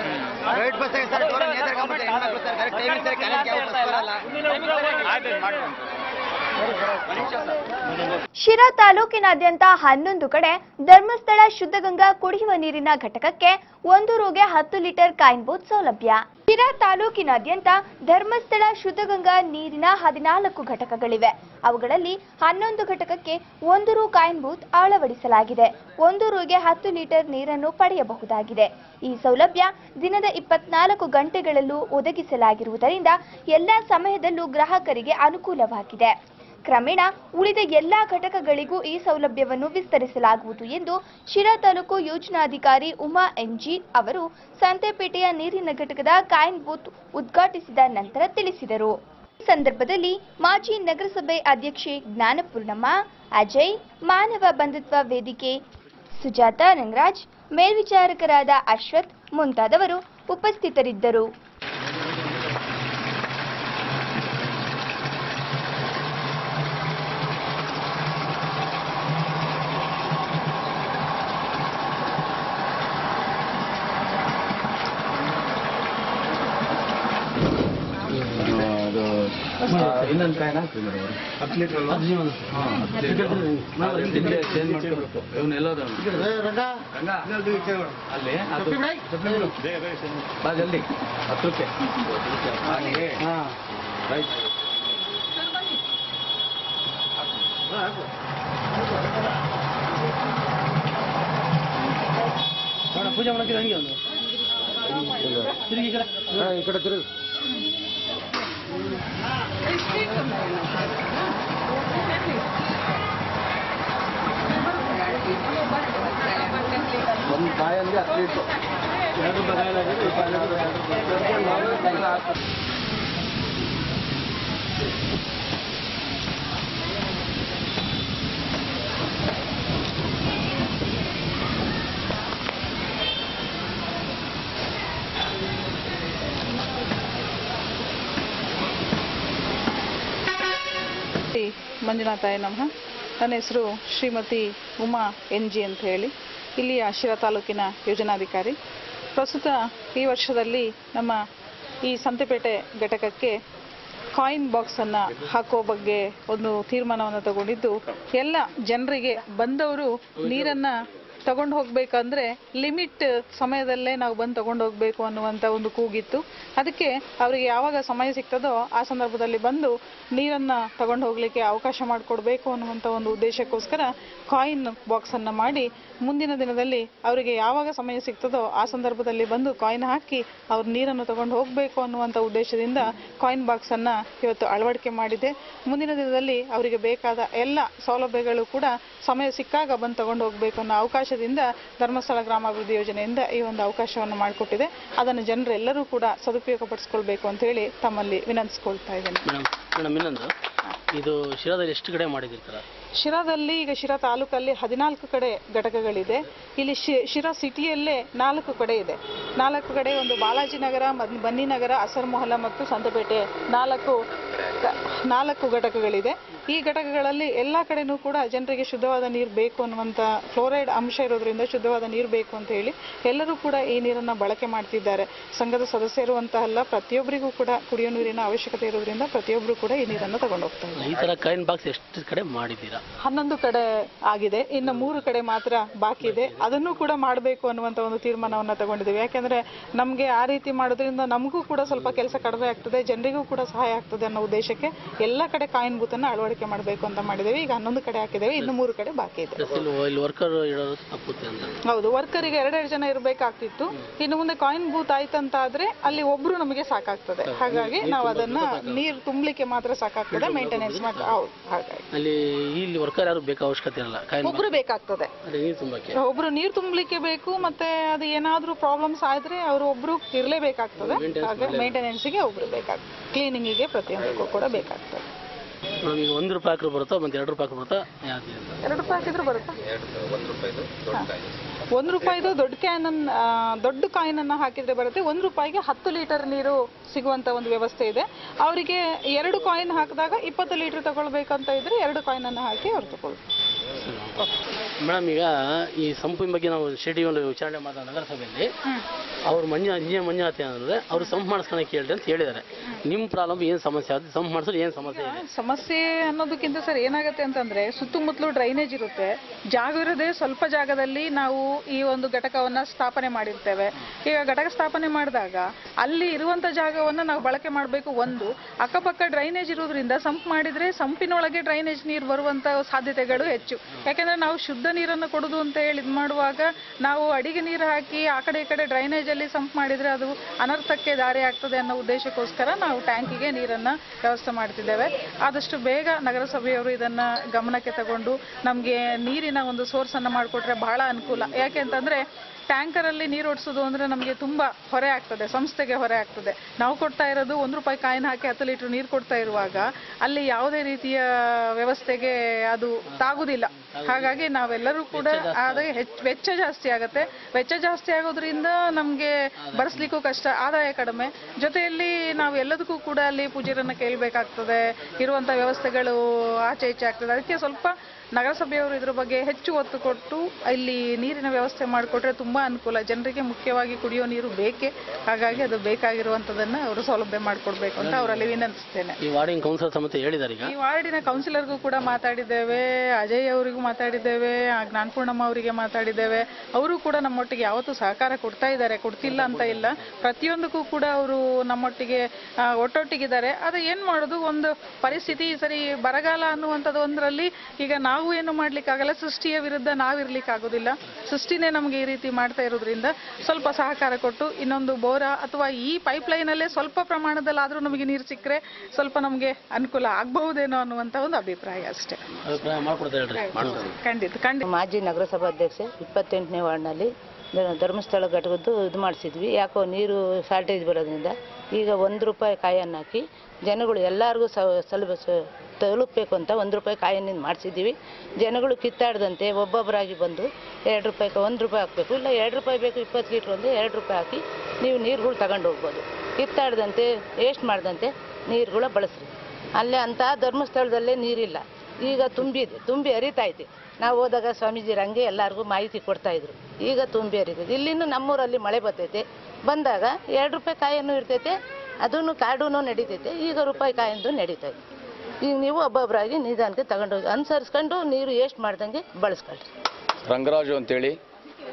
ಆಯ್ತು ಮಾಡ್ತೀನಿ ಶಿರಾ ತಾಲೂಕಿನಾದ್ಯಂತ ಹನ್ನೊಂದು ಕಡೆ ಧರ್ಮಸ್ಥಳ ಶುದ್ಧಗಂಗಾ ಕುಡಿಯುವ ನೀರಿನ ಘಟಕಕ್ಕೆ ಒಂದು ರುಗೆ ಹತ್ತು ಲೀಟರ್ ಕಾಯಿನ್ ಬೂತ್ ಸೌಲಭ್ಯ ಶಿರಾ ತಾಲೂಕಿನಾದ್ಯಂತ ಧರ್ಮಸ್ಥಳ ಶುದ್ಧಗಂಗಾ ನೀರಿನ ಹದಿನಾಲ್ಕು ಘಟಕಗಳಿವೆ ಅವುಗಳಲ್ಲಿ ಹನ್ನೊಂದು ಘಟಕಕ್ಕೆ ಒಂದು ರು ಕಾಯಿನ್ ಬೂತ್ ಅಳವಡಿಸಲಾಗಿದೆ ಒಂದು ರುಗೆ ಹತ್ತು ಲೀಟರ್ ನೀರನ್ನು ಪಡೆಯಬಹುದಾಗಿದೆ ಈ ಸೌಲಭ್ಯ ದಿನದ ಇಪ್ಪತ್ನಾಲ್ಕು ಗಂಟೆಗಳಲ್ಲೂ ಒದಗಿಸಲಾಗಿರುವುದರಿಂದ ಎಲ್ಲ ಸಮಯದಲ್ಲೂ ಗ್ರಾಹಕರಿಗೆ ಅನುಕೂಲವಾಗಿದೆ ಕ್ರಮೇಣ ಉಳಿದ ಎಲ್ಲಾ ಘಟಕಗಳಿಗೂ ಈ ಸೌಲಭ್ಯವನ್ನು ವಿಸ್ತರಿಸಲಾಗುವುದು ಎಂದು ಶಿರಾ ತಾಲೂಕು ಯೋಜನಾಧಿಕಾರಿ ಉಮಾ ಎನ್ಜಿ ಅವರು ಸಂತೆಪೇಟೆಯ ನೀರಿನ ಘಟಕದ ಕಾಯಿನ್ ಬೂತ್ ಉದ್ಘಾಟಿಸಿದ ನಂತರ ತಿಳಿಸಿದರು ಈ ಸಂದರ್ಭದಲ್ಲಿ ಮಾಜಿ ನಗರಸಭೆ ಅಧ್ಯಕ್ಷೆ ಜ್ಞಾನಪೂರ್ಣಮ್ಮ ಅಜಯ್ ಮಾನವ ಬಂಧುತ್ವ ವೇದಿಕೆ ಸುಜಾತ ರಂಗರಾಜ್ ಮೇಲ್ವಿಚಾರಕರಾದ ಅಶ್ವಥ್ ಮುಂತಾದವರು ಉಪಸ್ಥಿತರಿದ್ದರು ಪೂಜೆ ಮಾಡಕ್ಕೆ ಹಂಗೆ ಒಂದು ತಿರುಗಿ ಈ ಕಡೆ ಒಂದು ಬಾಯಲ್ಲಿ ಹತ್ತು ಲೀಟ್ರು ಶ್ರೀ ಮಂಜುನಾಥಾಯ ನಮಃ ನನ್ನ ಹೆಸರು ಶ್ರೀಮತಿ ಉಮಾ ಎನ್ ಜಿ ಅಂತ ಹೇಳಿ ಇಲ್ಲಿಯ ಶಿರಾ ತಾಲೂಕಿನ ಯೋಜನಾಧಿಕಾರಿ ಪ್ರಸ್ತುತ ಈ ವರ್ಷದಲ್ಲಿ ನಮ್ಮ ಈ ಸಂತೆಪೇಟೆ ಘಟಕಕ್ಕೆ ಕಾಯಿನ್ ಬಾಕ್ಸನ್ನು ಹಾಕೋ ಬಗ್ಗೆ ಒಂದು ತೀರ್ಮಾನವನ್ನು ತಗೊಂಡಿದ್ದು ಎಲ್ಲ ಜನರಿಗೆ ಬಂದವರು ನೀರನ್ನು ತಗೊಂಡು ಹೋಗ್ಬೇಕಂದ್ರೆ ಲಿಮಿಟ್ ಸಮಯದಲ್ಲೇ ನಾವು ಬಂದು ತಗೊಂಡು ಹೋಗ್ಬೇಕು ಅನ್ನುವಂಥ ಒಂದು ಕೂಗಿತ್ತು ಅದಕ್ಕೆ ಅವರಿಗೆ ಯಾವಾಗ ಸಮಯ ಸಿಗ್ತದೋ ಆ ಸಂದರ್ಭದಲ್ಲಿ ಬಂದು ನೀರನ್ನು ತಗೊಂಡು ಹೋಗಲಿಕ್ಕೆ ಅವಕಾಶ ಮಾಡಿಕೊಡ್ಬೇಕು ಅನ್ನುವಂಥ ಒಂದು ಉದ್ದೇಶಕ್ಕೋಸ್ಕರ ಕಾಯಿನ್ ಬಾಕ್ಸನ್ನು ಮಾಡಿ ಮುಂದಿನ ದಿನದಲ್ಲಿ ಅವರಿಗೆ ಯಾವಾಗ ಸಮಯ ಸಿಗ್ತದೋ ಆ ಸಂದರ್ಭದಲ್ಲಿ ಬಂದು ಕಾಯಿನ್ ಹಾಕಿ ಅವ್ರು ನೀರನ್ನು ತಗೊಂಡು ಹೋಗಬೇಕು ಅನ್ನುವಂಥ ಉದ್ದೇಶದಿಂದ ಕಾಯಿನ್ ಬಾಕ್ಸನ್ನು ಇವತ್ತು ಅಳವಡಿಕೆ ಮಾಡಿದೆ ಮುಂದಿನ ದಿನದಲ್ಲಿ ಅವರಿಗೆ ಬೇಕಾದ ಎಲ್ಲ ಸೌಲಭ್ಯಗಳು ಕೂಡ ಸಮಯ ಸಿಕ್ಕಾಗ ಬಂದು ತಗೊಂಡು ಹೋಗಬೇಕು ಅನ್ನೋ ಅವಕಾಶದಿಂದ ಧರ್ಮಸ್ಥಳ ಗ್ರಾಮಾಭಿವೃದ್ಧಿ ಯೋಜನೆಯಿಂದ ಈ ಒಂದು ಅವಕಾಶವನ್ನು ಮಾಡಿಕೊಟ್ಟಿದೆ ಅದನ್ನು ಜನರೆಲ್ಲರೂ ಕೂಡ ಸದುಪಯೋಗಪಡಿಸ್ಕೊಳ್ಬೇಕು ಅಂತ ಹೇಳಿ ತಮ್ಮಲ್ಲಿ ವಿನಂತಿಸ್ಕೊಳ್ತಾ ಇದ್ದೇನೆ ಮೇಡಮ್ ಮೇಡಮ್ ಇನ್ನೊಂದು ಇದು ಶಿರಾದಲ್ಲಿ ಎಷ್ಟು ಕಡೆ ಮಾಡಿದಿರ್ತಾರ ಶಿರಾದಲ್ಲಿ ಈಗ ಶಿರಾ ತಾಲೂಕಲ್ಲಿ ಹದಿನಾಲ್ಕು ಕಡೆ ಘಟಕಗಳಿದೆ ಇಲ್ಲಿ ಶಿ- ಶಿರಾ ಸಿಟಿಯಲ್ಲೇ ನಾಲ್ಕು ಕಡೆ ಇದೆ ನಾಲ್ಕು ಕಡೆ ಒಂದು ಬಾಲಾಜಿ ನಗರ ಮದ್- ಬನ್ನಿನಗರ ಅಸರ್ ಮೊಹಲ್ಲ ಮತ್ತು ಸಂತಪೇಟೆ ನಾಲ್ಕು ಕ- ನಾಲ್ಕು ಘಟಕಗಳಿದೆ ಈ ಘಟಕಗಳಲ್ಲಿ ಎಲ್ಲ ಕಡೆನೂ ಕೂಡ ಜನರಿಗೆ ಶುದ್ಧವಾದ ನೀರು ಬೇಕು ಅನ್ನುವಂಥ ಫ್ಲೋರೈಡ್ ಅಂಶ ಇರೋದ್ರಿಂದ ಶುದ್ಧವಾದ ನೀರು ಬೇಕು ಅಂತ ಹೇಳಿ ಎಲ್ಲರೂ ಕೂಡ ಈ ನೀರನ್ನು ಬಳಕೆ ಮಾಡ್ತಿದ್ದಾರೆ ಸಂಘದ ಸದಸ್ಯರು ಅಂತ ಅಲ್ಲ ಪ್ರತಿಯೊಬ್ಬರಿಗೂ ಕೂಡ ಕುಡಿಯೋ ನೀರಿನ ಅವಶ್ಯಕತೆ ಇರೋದ್ರಿಂದ ಪ್ರತಿಯೊಬ್ಬರು ಕೂಡ ಈ ನೀರನ್ನು ತಗೊಂಡು ಹೋಗ್ತಾ ಇದ್ದಾರೆ ಈ ಥರ ಕಾಯಿನ್ ಬಾಕ್ಸ್ ಎಷ್ಟು ಕಡೆ ಮಾಡಿದ್ದೀರಾ ಹನ್ನೊಂದು ಕಡೆ ಆಗಿದೆ ಇನ್ನು ಮೂರು ಕಡೆ ಮಾತ್ರ ಬಾಕಿ ಇದೆ ಅದನ್ನು ಕೂಡ ಮಾಡಬೇಕು ಅನ್ನುವಂಥ ಒಂದು ತೀರ್ಮಾನವನ್ನು ತಗೊಂಡಿದ್ದೀವಿ ಯಾಕೆಂದ್ರೆ ನಮಗೆ ಆ ರೀತಿ ಮಾಡೋದ್ರಿಂದ ನಮಗೂ ಕೂಡ ಸ್ವಲ್ಪ ಕೆಲಸ ಕಡಿಮೆ ಆಗ್ತದೆ ಜನರಿಗೂ ಕೂಡ ಸಹಾಯ ಆಗ್ತದೆ ಅನ್ನೋ ಉದ್ದೇಶಕ್ಕೆ ಎಲ್ಲ ಕಡೆ ಕಾಯಿನ್ ಬೂತನ್ನು ಅಳವಡಿಕೆ ಮಾಡಬೇಕು ಅಂತ ಮಾಡಿದ್ದೇವೆ ಈಗ ಹನ್ನೊಂದು ಕಡೆ ಹಾಕಿದ್ದೇವೆ ಇನ್ನು ಮೂರು ಕಡೆ ಬಾಕಿ ಇದೆ ಪ್ಲಸ್ ಇಲ್ಲಿ ಇಲ್ಲಿ ವರ್ಕರ್ ಇಡೋದು ತಪ್ಪುತ್ತೆ ಅಂತ ಹೌದು ವರ್ಕರಿಗೆ ಎರಡೆರಡು ಜನ ಇರಬೇಕಾಗ್ತಿತ್ತು ಇನ್ನು ಮುಂದೆ ಕಾಯಿನ್ ಬೂತ್ ಆಯ್ತಂತ ಆದ್ರೆ ಅಲ್ಲಿ ಒಬ್ರು ನಮಗೆ ಸಾಕಾಗ್ತದೆ ಹಾಗಾಗಿ ನಾವು ಅದನ್ನ ನೀರು ತುಂಬಲಿಕ್ಕೆ ಮಾತ್ರ ಸಾಕಾಗ್ತದೆ ಮೇಂಟೆನೆನ್ಸ್ ಮಾಡಿ ಹೌದು ಹಾಗಾಗಿ ಅಲ್ಲಿ ಇಲ್ಲಿ ವರ್ಕರ್ ಯಾರು ಬೇಕು ಅವಶ್ಯಕತೆ ಇರಲ್ಲ ಕಾಯಿನ್ ಒಬ್ರು ಬೇಕಾಗ್ತದೆ ಅದೇ ನೀರು ತುಂಬಕ್ಕೆ ಒಬ್ರು ನೀರು ತುಂಬಲಿಕ್ಕೆ ಬೇಕು ಮತ್ತೆ ಅದು ಏನಾದ್ರೂ ಪ್ರಾಬ್ಲಮ್ಸ್ ಆದ್ರೆ ಅವರು ಒಬ್ರು ಇರಲೇಬೇಕಾಗ್ತದೆ ಹಾಗೆ ಮೇಂಟೆನೆನ್ಸ್ಗೆ ಒಬ್ರು ಬೇಕಾಗ್ತದೆ ಕ್ಲೀನಿಂಗಿಗೆ ಪ್ರತಿಯೊಂದಕ್ಕೂ ಕೂಡ ಬೇಕಾಗ್ತದೆ ಮೇಡಮ್ ಈಗ ಒಂದು ರೂಪಾಯಿ ಹಾಕಿದ್ರು ಬರುತ್ತಾ ಮತ್ತೆ ಎರಡು ರೂಪಾಯಿ ಹಾಕಿದ್ರು ಬರುತ್ತಾ ಯಾವ್ದು ಅಂತ ಎರಡು ರೂಪಾಯಿ ಹಾಕಿದ್ರು ಬರುತ್ತಾ ಒಂದು ರೂಪಾಯಿದು ದೊಡ್ಡ ಕ್ಯಾನ್ ದೊಡ್ಡ ಕಾಯಿನ್ ಅನ್ನ ಹಾಕಿದ್ರೆ ಬರುತ್ತೆ ಒಂದು ರೂಪಾಯಿಗೆ ಹತ್ತು ಲೀಟರ್ ನೀರು ಸಿಗುವಂತ ಒಂದು ವ್ಯವಸ್ಥೆ ಇದೆ ಅವರಿಗೆ ಎರಡು ಕಾಯಿನ್ ಹಾಕಿದಾಗ ಇಪ್ಪತ್ತು ಲೀಟರ್ ತಗೊಳ್ಬೇಕಂತ ಇದ್ರೆ ಎರಡು ಕಾಯಿನ್ ಅನ್ನ ಹಾಕಿ ಅವ್ರು ತಗೊಳ್ತಾರೆ ಮೇಡಮ್ ಈಗ ಈ ಸಂಪಿನ ಬಗ್ಗೆ ನಾವು ಶಿರ್ಡಿ ಒಂದು ವಿಚಾರಣೆ ಮಾಡಿದ ನಗರಸಭೆಯಲ್ಲಿ ಅವ್ರು ಮಂಜು ಇಂಜಿನಿಯರ್ ಮಂಜುನಾಥ್ ಏನಂದ್ರೆ ಅವ್ರು ಸಂಪ್ ಮಾಡಿಸ್ಕೊಳಕ್ಕೆ ಹೇಳ್ರಿ ಅಂತ ಹೇಳಿದ್ದಾರೆ ನಿಮ್ಮ ಪ್ರಾಬ್ಲಮ್ ಏನು ಸಮಸ್ಯೆ ಆಗುತ್ತೆ ಸಂಪ್ ಮಾಡಿಸಿದ್ರೆ ಏನು ಸಮಸ್ಯೆ ಇದೆ ಸಮಸ್ಯೆ ಅನ್ನೋದಕ್ಕಿಂತ ಸರ್ ಏನಾಗುತ್ತೆ ಅಂತಂದ್ರೆ ಸುತ್ತಮುತ್ತಲು ಡ್ರೈನೇಜ್ ಇರುತ್ತೆ ಜಾಗ ಇರದೆ ಸ್ವಲ್ಪ ಜಾಗದಲ್ಲಿ ನಾವು ಈ ಒಂದು ಘಟಕವನ್ನ ಸ್ಥಾಪನೆ ಮಾಡಿರ್ತೇವೆ ಈಗ ಘಟಕ ಸ್ಥಾಪನೆ ಮಾಡಿದಾಗ ಅಲ್ಲಿ ಇರುವಂತ ಜಾಗವನ್ನ ನಾವು ಬಳಕೆ ಮಾಡಬೇಕು ಒಂದು ಅಕ್ಕಪಕ್ಕ ಡ್ರೈನೇಜ್ ಇರೋದ್ರಿಂದ ಸಂಪ್ ಮಾಡಿದ್ರೆ ಸಂಪಿನೊಳಗೆ ಡ್ರೈನೇಜ್ ನೀರು ಬರುವಂತ ಸಾಧ್ಯತೆಗಳು ಹೆಚ್ಚು ಯಾಕೆಂದ್ರೆ ನಾವು ಶುದ್ಧ ನೀರನ್ನು ಕೊಡುದು ಅಂತ ಹೇಳಿ ಇದು ಮಾಡುವಾಗ ನಾವು ಅಡಿಗೆ ನೀರು ಹಾಕಿ ಆ ಕಡೆ ಈ ಕಡೆ ಡ್ರೈನೇಜ್ ಅಲ್ಲಿ ಸಂಪ್ ಮಾಡಿದ್ರೆ ಅದು ಅನರ್ಥಕ್ಕೆ ದಾರಿ ಆಗ್ತದೆ ಅನ್ನೋ ಉದ್ದೇಶಕ್ಕೋಸ್ಕರ ನಾವು ಟ್ಯಾಂಕಿಗೆ ನೀರನ್ನ ವ್ಯವಸ್ಥೆ ಮಾಡ್ತಿದ್ದೇವೆ ಆದಷ್ಟು ಬೇಗ ನಗರಸಭೆಯವರು ಇದನ್ನ ಗಮನಕ್ಕೆ ತಗೊಂಡು ನಮಗೆ ನೀರಿನ ಒಂದು ಸೋರ್ಸ್ ಅನ್ನ ಮಾಡಿಕೊಟ್ರೆ ಬಹಳ ಅನುಕೂಲ ಯಾಕೆ ಅಂತಂದ್ರೆ ಟ್ಯಾಂಕರ್ ಅಲ್ಲಿ ನೀರು ಓಡಿಸೋದು ಅಂದ್ರೆ ನಮಗೆ ತುಂಬಾ ಹೊರೆ ಆಗ್ತದೆ ಸಂಸ್ಥೆಗೆ ಹೊರೆ ಆಗ್ತದೆ ನಾವು ಕೊಡ್ತಾ ಇರೋದು ಒಂದು ರೂಪಾಯಿ ಕಾಯಿನ ಹಾಕಿ ಹತ್ತು ಲೀಟರ್ ನೀರು ಕೊಡ್ತಾ ಇರುವಾಗ ಅಲ್ಲಿ ಯಾವುದೇ ರೀತಿಯ ವ್ಯವಸ್ಥೆಗೆ ಅದು ತಾಗುದಿಲ್ಲ ಹಾಗಾಗಿ ನಾವೆಲ್ಲರೂ ಕೂಡ ಅದೇ ಹೆಚ್ಚು ವೆಚ್ಚ ಜಾಸ್ತಿ ಆಗುತ್ತೆ ವೆಚ್ಚ ಜಾಸ್ತಿ ಆಗೋದ್ರಿಂದ ನಮಗೆ ಬಡಿಸ್ಲಿಕ್ಕೂ ಕಷ್ಟ ಆದಾಯ ಕಡಿಮೆ ಜೊತೆಯಲ್ಲಿ ನಾವು ಎಲ್ಲದಕ್ಕೂ ಕೂಡ ಅಲ್ಲಿ ಪೂಜಾರನ್ನ ಕೇಳಬೇಕಾಗ್ತದೆ ಇರುವಂಥ ವ್ಯವಸ್ಥೆಗಳು ಆಚೆ ಈಚೆ ಆಗ್ತದೆ ಅದಕ್ಕೆ ಸ್ವಲ್ಪ ನಗರಸಭೆಯವರು ಇದ್ರ ಬಗ್ಗೆ ಹೆಚ್ಚು ಒತ್ತು ಕೊಟ್ಟು ಇಲ್ಲಿ ನೀರಿನ ವ್ಯವಸ್ಥೆ ಮಾಡಿಕೊಟ್ರೆ ತುಂಬಾ ಅನುಕೂಲ ಜನರಿಗೆ ಮುಖ್ಯವಾಗಿ ಕುಡಿಯೋ ನೀರು ಬೇಕೇ ಹಾಗಾಗಿ ಅದು ಬೇಕಾಗಿರುವಂಥದ್ದನ್ನ ಅವರು ಸೌಲಭ್ಯ ಮಾಡಿಕೊಡ್ಬೇಕು ಅಂತ ಅವರಲ್ಲಿ ವಿನಂತಿಸ್ತೇನೆ ಈ ವಾರ್ಡಿಂಗ್ ಕೌನ್ಸಿಲರ್ ಸಮೇತ ಹೇಳಿದ್ದಾರೆ ಈಗ ಈ ವಾರ್ಡಿನ ಕೌನ್ಸಿಲರ್ಗೂ ಕೂಡ ಮಾತಾಡಿದ್ದೇವೆ ಅಜಯ್ ಅವರಿಗೂ ಮಾತಾಡಿದ್ದೇವೆ ಆ ಜ್ಞಾನಪೂರ್ಣಮ್ಮ ಅವರಿಗೆ ಮಾತಾಡಿದ್ದೇವೆ ಅವರು ಕೂಡ ನಮ್ಮೊಟ್ಟಿಗೆ ಯಾವತ್ತೂ ಸಹಕಾರ ಕೊಡ್ತಾ ಇದ್ದಾರೆ ಕೊಡ್ತಿಲ್ಲ ಅಂತ ಇಲ್ಲ ಪ್ರತಿಯೊಂದಕ್ಕೂ ಕೂಡ ಅವರು ನಮ್ಮೊಟ್ಟಿಗೆ ಆ, ಒಟ್ಟೊಟ್ಟಿಗಿದ್ದಾರೆ ಅದು ಏನ್ ಮಾಡೋದು ಒಂದು ಪರಿಸ್ಥಿತಿ ಈ ಸರಿ ಬರಗಾಲ ಅನ್ನುವಂಥದ್ದು ಒಂದರಲ್ಲಿ ಈಗ ನಾವು ಏನು ಮಾಡ್ಲಿಕ್ಕಾಗಲ್ಲ ಸೃಷ್ಟಿಯ ವಿರುದ್ಧ ನಾವಿರ್ಲಿಕ್ಕೆ ಆಗೋದಿಲ್ಲ ಸೃಷ್ಟಿನೇ ನಮಗೆ ಈ ರೀತಿ ಮಾಡ್ತಾ ಇರೋದ್ರಿಂದ ಸ್ವಲ್ಪ ಸಹಕಾರ ಕೊಟ್ಟು ಇನ್ನೊಂದು ಬೋರ ಅಥವಾ ಈ ಪೈಪ್ ಲೈನಲ್ಲೇ ಸ್ವಲ್ಪ ಪ್ರಮಾಣದಲ್ಲಾದ್ರೂ ನಮಗೆ ನೀರು ಸಿಕ್ಕರೆ ಸ್ವಲ್ಪ ನಮಗೆ ಅನುಕೂಲ ಆಗಬಹುದೇನೋ ಅನ್ನುವಂಥ ಒಂದು ಅಭಿಪ್ರಾಯ ಅಷ್ಟೇ ಅಭಿಪ್ರಾಯ ಮಾಡ್ಕೊಡ್ತಾ ಹೇಳ್ರಿ ಮಾಡ್ಕೊಡ್ರಿ. ಖಂಡಿತ ಖಂಡಿತ ಮಾಜಿ ನಗರಸಭಾಧ್ಯಕ್ಷೆ ಇಪ್ಪತ್ತೆಂಟನೇ ವಾರ್ಡ್ನಲ್ಲಿ ಧ- ಧರ್ಮಸ್ಥಳ ಘಟಕದ್ದು ಇದು ಮಾಡಿಸಿದ್ವಿ ಯಾಕೋ ನೀರು ಶಾರ್ಟೇಜ್ ಬರೋದ್ರಿಂದ ಈಗ ಒಂದು ರೂಪಾಯಿ ಕಾಯನ್ನು ಹಾಕಿ ಜನಗಳು ಎಲ್ಲರಿಗೂ ಸ ಸಲಭ ಸ- ತಲುಪಬೇಕು ಅಂತ ಒಂದು ರೂಪಾಯಿ ಕಾಯಿನಿಂದ ಮಾಡಿಸಿದ್ದೀವಿ ಜನಗಳು ಕಿತ್ತಾಡದಂತೆ ಒಬ್ಬೊಬ್ಬರಾಗಿ ಬಂದು ಎರಡು ರೂಪಾಯಿ ಒಂದು ರೂಪಾಯಿ ಹಾಕಬೇಕು ಇಲ್ಲ ಎರಡು ರೂಪಾಯಿ ಬೇಕು ಇಪ್ಪತ್ತು ಲೀಟ್ರ್ ಅಂದರೆ ಎರಡು ರೂಪಾಯಿ ಹಾಕಿ ನೀವು ನೀರುಗಳು ತಗೊಂಡು ಹೋಗ್ಬೋದು ಕಿತ್ತಾಡದಂತೆ ವೇಸ್ಟ್ ಮಾಡದಂತೆ ನೀರುಗಳ ಬಳಸ್ರಿ ಅಲ್ಲೇ ಅಂತ ಧರ್ಮಸ್ಥಳದಲ್ಲೇ ನೀರಿಲ್ಲ ಈಗ ತುಂಬಿದೆ ತುಂಬಿ ಹರಿತಾ ಇದೆ ನಾವು ಹೋದಾಗ ಸ್ವಾಮೀಜಿರು ಹಂಗೆ ಎಲ್ಲರಿಗೂ ಮಾಹಿತಿ ಕೊಡ್ತಾ ಇದ್ರು ಈಗ ತುಂಬಿ ಹರಿತೈತೆ ಇಲ್ಲಿನೂ ನಮ್ಮೂರಲ್ಲಿ ಮಳೆ ಬರ್ತೈತೆ ಬಂದಾಗ ಎರಡು ರೂಪಾಯಿ ಕಾಯನ್ನು ಇರ್ತೈತೆ ಅದನ್ನು ಕಾಡೂ ನಡೀತೈತೆ ಈಗ ರೂಪಾಯಿ ಕಾಯಿಂದು ನಡೀತೈತೆ ಈಗ ನೀವು ಒಬ್ಬೊಬ್ಬರಾಗಿ ನಿಧಾನಕ್ಕೆ ತಗೊಂಡೋಗಿ ಅನುಸರಿಸ್ಕೊಂಡು ನೀರು ಎಷ್ಟು ಮಾಡ್ದಂಗೆ ಬಳಸ್ಕೊಳ್ರಿ ರಂಗರಾಜು ಅಂತೇಳಿ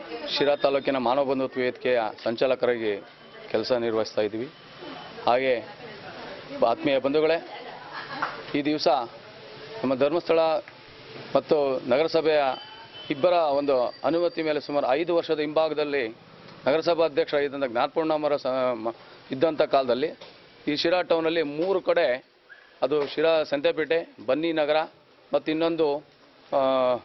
ಶಿರಾ ತಾಲೂಕಿನ ಮಾನವ ಬಂಧುತ್ವ ವೇದಿಕೆಯ ಸಂಚಾಲಕರಾಗಿ ಕೆಲಸ ನಿರ್ವಹಿಸ್ತಾ ಇದ್ದೀವಿ ಹಾಗೆ ಆತ್ಮೀಯ ಬಂಧುಗಳೇ ಈ ದಿವಸ ನಮ್ಮ ಧರ್ಮಸ್ಥಳ ಮತ್ತು ನಗರಸಭೆಯ ಇಬ್ಬರ ಒಂದು ಅನುಮತಿ ಮೇಲೆ ಸುಮಾರು ಐದು ವರ್ಷದ ಹಿಂಭಾಗದಲ್ಲಿ ನಗರಸಭಾ ಅಧ್ಯಕ್ಷರಾಗಿದ್ದಂಥ ಜ್ಞಾನಪೂರ್ಣಮರ ಸ ಮ- ಇದ್ದಂಥ ಕಾಲದಲ್ಲಿ ಈ ಶಿರಾ ಟೌನಲ್ಲಿ ಮೂರು ಕಡೆ ಅದು ಶಿರಾ ಸಂತೆಪೇಟೆ ಬನ್ನಿ ನಗರ ಮತ್ತು ಇನ್ನೊಂದು ಆ,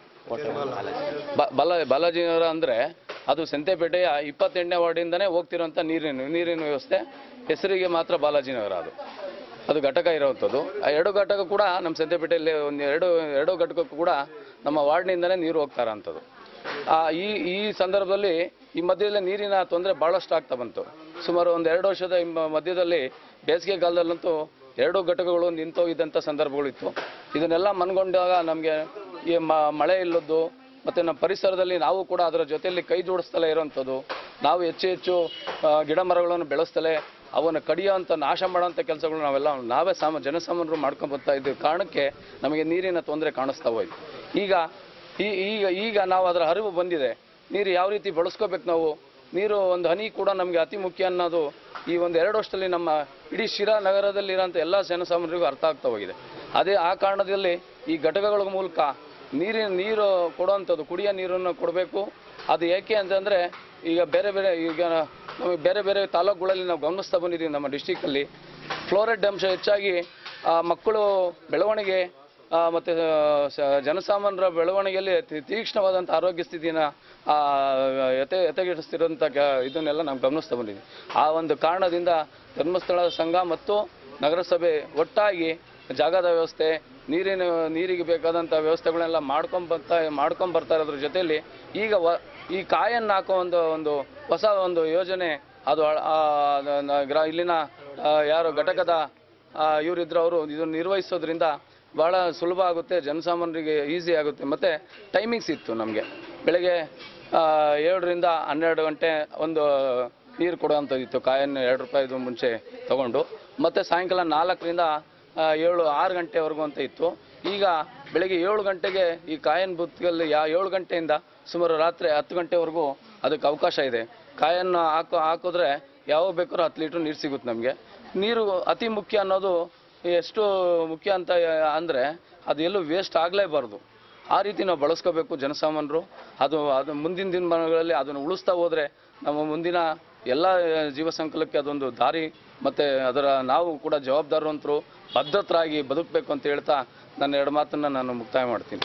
ಬ- ಬಲ ಬಾಲಾಜಿ ನಗರ ಅಂದರೆ ಅದು ಸಂತೆಪೇಟೆಯ ಇಪ್ಪತ್ತೆಂಟನೇ ವಾರ್ಡಿಂದನೇ ಹೋಗ್ತಿರೋಂಥ ನೀರಿನ ನೀರಿನ ವ್ಯವಸ್ಥೆ ಹೆಸರಿಗೆ ಮಾತ್ರ ಬಾಲಾಜಿ ನಗರ ಅದು ಅದು ಘಟಕ ಇರುವಂಥದ್ದು ಆ ಎರಡು ಘಟಕ ಕೂಡ ನಮ್ಮ ಸಂತೆಪೇಟೆಯಲ್ಲಿ ಒಂದು ಎರಡು ಎರಡು ಘಟಕಕ್ಕೂ ಕೂಡ ನಮ್ಮ ವಾರ್ಡ್ನಿಂದನೇ ನೀರು ಹೋಗ್ತಾ ಇರೋಂಥದ್ದು ಆ, ಈ ಈ ಸಂದರ್ಭದಲ್ಲಿ ಈ ಮಧ್ಯದಲ್ಲಿ ನೀರಿನ ತೊಂದರೆ ಭಾಳಷ್ಟು ಆಗ್ತಾ ಬಂತು ಸುಮಾರು ಒಂದು ಎರಡು ವರ್ಷದ ಹಿಂಬ- ಮಧ್ಯದಲ್ಲಿ ಬೇಸಿಗೆ ಕಾಲದಲ್ಲಂತೂ ಎರಡು ಘಟಕಗಳು ನಿಂತೋಗಿದ್ದಂಥ ಸಂದರ್ಭಗಳಿತ್ತು ಇದನ್ನೆಲ್ಲ ಮನಗೊಂಡಾಗ ನಮಗೆ ಈ ಮ- ಮಳೆ ಇಲ್ಲದ್ದು ಮತ್ತು ನಮ್ಮ ಪರಿಸರದಲ್ಲಿ ನಾವು ಕೂಡ ಅದರ ಜೊತೆಯಲ್ಲಿ ಕೈ ಜೋಡಿಸ್ತಲೇ ಇರೋವಂಥದ್ದು ನಾವು ಹೆಚ್ಚು ಹೆಚ್ಚು ಆ, ಗಿಡ ಮರಗಳನ್ನು ಬೆಳೆಸ್ತಲೇ ಅವನ್ನು ಕಡಿಯೋಂಥ ನಾಶ ಮಾಡೋಂಥ ಕೆಲಸಗಳು ನಾವೆಲ್ಲ ನಾವೇ ಸಾಮ ಜನಸಾಮಾನ್ಯರು ಮಾಡ್ಕೊಂಡು ಬರ್ತಾ ಇದ್ದ ಕಾರಣಕ್ಕೆ ನಮಗೆ ನೀರಿನ ತೊಂದರೆ ಕಾಣಿಸ್ತಾ ಹೋಯ್ತು ಈಗ ಈ ಈಗ ಈಗ ನಾವು ಅದರ ಅರಿವು ಬಂದಿದೆ ನೀರು ಯಾವ ರೀತಿ ಬಳಸ್ಕೋಬೇಕು ನಾವು ನೀರು ಒಂದು ಹನಿ ಕೂಡ ನಮಗೆ ಅತಿ ಮುಖ್ಯ ಅನ್ನೋದು ಈ ಒಂದು ಎರಡು ವರ್ಷದಲ್ಲಿ ನಮ್ಮ ಇಡೀ ಶಿರಾ ನಗರದಲ್ಲಿರೋಂಥ ಎಲ್ಲ ಜನಸಾಮಾನ್ಯರಿಗೂ ಅರ್ಥ ಆಗ್ತಾ ಹೋಗಿದೆ ಅದೇ ಆ ಕಾರಣದಲ್ಲಿ ಈ ಘಟಕಗಳ ಮೂಲಕ ನೀರಿನ ನೀರು ಕೊಡುವಂಥದ್ದು ಕುಡಿಯೋ ನೀರನ್ನು ಕೊಡಬೇಕು ಅದು ಏಕೆ ಅಂತಂದರೆ ಈಗ ಬೇರೆ ಬೇರೆ ಈಗ ನಮಗೆ ಬೇರೆ ಬೇರೆ ತಾಲೂಕುಗಳಲ್ಲಿ ನಾವು ಗಮನಿಸ್ತಾ ಬಂದಿದ್ದೀವಿ ನಮ್ಮ ಡಿಸ್ಟಿಕಲ್ಲಿ ಫ್ಲೋರೈಡ್ ಅಂಶ ಹೆಚ್ಚಾಗಿ ಆ, ಮಕ್ಕಳು ಬೆಳವಣಿಗೆ ಆ, ಮತ್ತು ಸ- ಜನಸಾಮಾನ್ಯರ ಬೆಳವಣಿಗೆಯಲ್ಲಿ ತಿ- ತೀಕ್ಷ್ಣವಾದಂಥ ಆರೋಗ್ಯ ಸ್ಥಿತಿನ ಆ, ಯತೆ ಯತೆಗೆಡಿಸ್ತಿರೋಂಥ ಕ ಇದನ್ನೆಲ್ಲ ನಾವು ಗಮನಿಸ್ತಾ ಬಂದಿದ್ದೀವಿ ಆ ಒಂದು ಕಾರಣದಿಂದ ಧರ್ಮಸ್ಥಳ ಸಂಘ ಮತ್ತು ನಗರಸಭೆ ಒಟ್ಟಾಗಿ ಜಾಗದ ವ್ಯವಸ್ಥೆ ನೀರಿನ ನೀರಿಗೆ ಬೇಕಾದಂಥ ವ್ಯವಸ್ಥೆಗಳನ್ನೆಲ್ಲ ಮಾಡ್ಕೊಂಬರ್ತಾ ಮಾಡ್ಕೊಂಬರ್ತಾ ಇರೋದ್ರ ಜೊತೆಯಲ್ಲಿ ಈಗ ವ ಈ ಕಾಯನ್ನು ಹಾಕೋ ಒಂದು ಒಂದು ಹೊಸ ಒಂದು ಯೋಜನೆ ಅದು ಆ- ಆ, ನ- ಗ್ರಾ ಇಲ್ಲಿನ ಆ, ಯಾರು ಘಟಕದ ಇವರಿದ್ರು ಅವರು ಇದನ್ನು ನಿರ್ವಹಿಸೋದ್ರಿಂದ ಭಾಳ ಸುಲಭ ಆಗುತ್ತೆ ಜನಸಾಮಾನ್ಯರಿಗೆ ಈಸಿ ಆಗುತ್ತೆ ಮತ್ತು ಟೈಮಿಂಗ್ಸ್ ಇತ್ತು ನಮಗೆ ಬೆಳಗ್ಗೆ ಆ, ಏಳರಿಂದ ಹನ್ನೆರಡು ಗಂಟೆ ಒಂದು ನೀರು ಕೊಡುವಂಥದ್ದು ಇತ್ತು ಕಾಯನ್ನು ಎರಡು ರೂಪಾಯಿದು ಮುಂಚೆ ತಗೊಂಡು ಮತ್ತು ಸಾಯಂಕಾಲ ನಾಲ್ಕರಿಂದ ಆ, ಏಳು ಆರು ಗಂಟೆವರೆಗೂ ಅಂತ ಇತ್ತು ಈಗ ಬೆಳಗ್ಗೆ ಏಳು ಗಂಟೆಗೆ ಈ ಕಾಯನ್ ಬುತ್ಗಲ್ಲಿ ಯಾ ಏಳು ಗಂಟೆಯಿಂದ ಸುಮಾರು ರಾತ್ರಿ ಹತ್ತು ಗಂಟೆವರೆಗೂ ಅದಕ್ಕೆ ಅವಕಾಶ ಇದೆ ಕಾಯನ್ನು ಹಾಕೋ ಹಾಕಿದ್ರೆ ಯಾವಾಗ ಬೇಕಾದ್ರೂ ಹತ್ತು ಲೀಟ್ರ್ ನೀರು ಸಿಗುತ್ತೆ ನಮಗೆ ನೀರು ಅತಿ ಮುಖ್ಯ ಅನ್ನೋದು ಎಷ್ಟು ಮುಖ್ಯ ಅಂತ ಅಂದರೆ ಅದು ಎಲ್ಲೂ ವೇಸ್ಟ್ ಆಗಲೇಬಾರ್ದು ಆ ರೀತಿ ನಾವು ಬಳಸ್ಕೋಬೇಕು ಜನಸಾಮಾನ್ಯರು ಅದು ಅದು ಮುಂದಿನ ದಿನಮಾನಗಳಲ್ಲಿ ಅದನ್ನು ಉಳಿಸ್ತಾ ಹೋದರೆ ನಮ್ಮ ಮುಂದಿನ ಎಲ್ಲ ಜೀವ ಸಂಕಲಕ್ಕೆ ಅದೊಂದು ದಾರಿ ಮತ್ತು ಅದರ ನಾವು ಕೂಡ ಜವಾಬ್ದಾರವಂತರು ಬದ್ಧತರಾಗಿ ಬದುಕಬೇಕು ಅಂತ ಹೇಳ್ತಾ ನನ್ನ ಎರಡು ಮಾತನ್ನು ನಾನು ಮುಕ್ತಾಯ ಮಾಡ್ತೀನಿ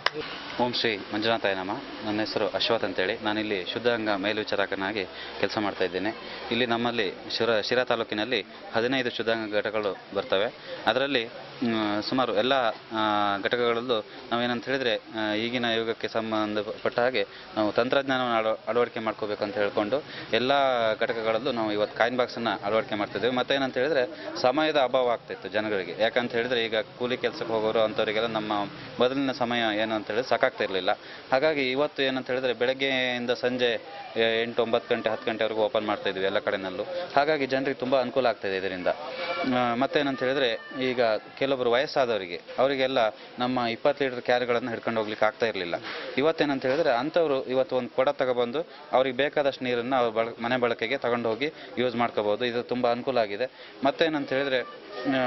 ಓಂ ಶ್ರೀ ಮಂಜುನಾಥಾಯ ನಮ ನನ್ನ ಹೆಸರು ಅಶ್ವಥ್ ಅಂತೇಳಿ ನಾನಿಲ್ಲಿ ಶುದ್ಧಾಂಗ ಮೇಲ್ವಿಚಾರಕನಾಗಿ ಕೆಲಸ ಮಾಡ್ತಾ ಇದ್ದೇನೆ ಇಲ್ಲಿ ನಮ್ಮಲ್ಲಿ ಶಿರ ಶಿರಾ ತಾಲೂಕಿನಲ್ಲಿ ಹದಿನೈದು ಶುದ್ಧಾಂಗ ಘಟಕಗಳು ಬರ್ತವೆ ಅದರಲ್ಲಿ ಮ್, ಸುಮಾರು ಎಲ್ಲ ಆ, ಘಟಕಗಳಲ್ಲೂ ನಾವೇನಂತ ಹೇಳಿದರೆ ಈಗಿನ ಯುಗಕ್ಕೆ ಸಂಬಂಧಪಟ್ಟ ಹಾಗೆ ನಾವು ತಂತ್ರಜ್ಞಾನವನ್ನು ಅಳ ಅಳವಡಿಕೆ ಮಾಡ್ಕೋಬೇಕು ಅಂತ ಹೇಳ್ಕೊಂಡು ಎಲ್ಲ ಘಟಕಗಳಲ್ಲೂ ನಾವು ಇವತ್ತು ಕಾಯಿನ್ ಬಾಕ್ಸನ್ನು ಅಳವಡಿಕೆ ಮಾಡ್ತಿದ್ದೇವೆ ಮತ್ತೆ ಏನಂತ ಹೇಳಿದರೆ ಸಮಯದ ಅಭಾವ ಆಗ್ತಾಯಿತ್ತು ಜನಗಳಿಗೆ ಯಾಕಂತ ಹೇಳಿದರೆ ಈಗ ಕೂಲಿ ಕೆಲಸಕ್ಕೆ ಹೋಗೋರು ಅಂಥವರಿಗೆಲ್ಲ ನಮ್ಮ ಮೊದಲಿನ ಸಮಯ ಏನು ಅಂತ ಹೇಳಿದ್ರೆ ಸಾಕಾಗ್ತಾ ಇರಲಿಲ್ಲ ಹಾಗಾಗಿ ಇವತ್ತು ಏನಂತ ಹೇಳಿದ್ರೆ ಬೆಳಗ್ಗೆಯಿಂದ ಸಂಜೆ ಎ- ಎಂಟು ಒಂಬತ್ತು ಗಂಟೆ ಹತ್ತು ಗಂಟೆವರೆಗೂ ಓಪನ್ ಮಾಡ್ತಾ ಇದ್ವಿ ಎಲ್ಲ ಕಡೆನಲ್ಲೂ ಹಾಗಾಗಿ ಜನರಿಗೆ ತುಂಬ ಅನುಕೂಲ ಆಗ್ತಾ ಇದೆ ಇದರಿಂದ ಆ, ಮತ್ತೇನಂತ ಹೇಳಿದ್ರೆ ಈಗ ಕೆಲವೊಬ್ಬರು ವಯಸ್ಸಾದವರಿಗೆ ಅವರಿಗೆಲ್ಲ ನಮ್ಮ ಇಪ್ಪತ್ತು ಲೀಟರ್ ಕ್ಯಾರಿಗಳನ್ನು ಹಿಡ್ಕೊಂಡು ಹೋಗ್ಲಿಕ್ಕೆ ಆಗ್ತಾ ಇರಲಿಲ್ಲ ಇವತ್ತೇನಂತ ಹೇಳಿದ್ರೆ ಅಂಥವ್ರು ಇವತ್ತು ಒಂದು ಕೊಡ ತಗೊಬಂದು ಅವ್ರಿಗೆ ಬೇಕಾದಷ್ಟು ನೀರನ್ನು ಅವ್ರ ಬಳ ಮನೆ ಬಳಕೆಗೆ ತಗೊಂಡು ಹೋಗಿ ಯೂಸ್ ಮಾಡ್ಕೋಬೋದು ಇದು ತುಂಬ ಅನುಕೂಲ ಆಗಿದೆ ಮತ್ತೇನಂತ ಹೇಳಿದ್ರೆ ಆ,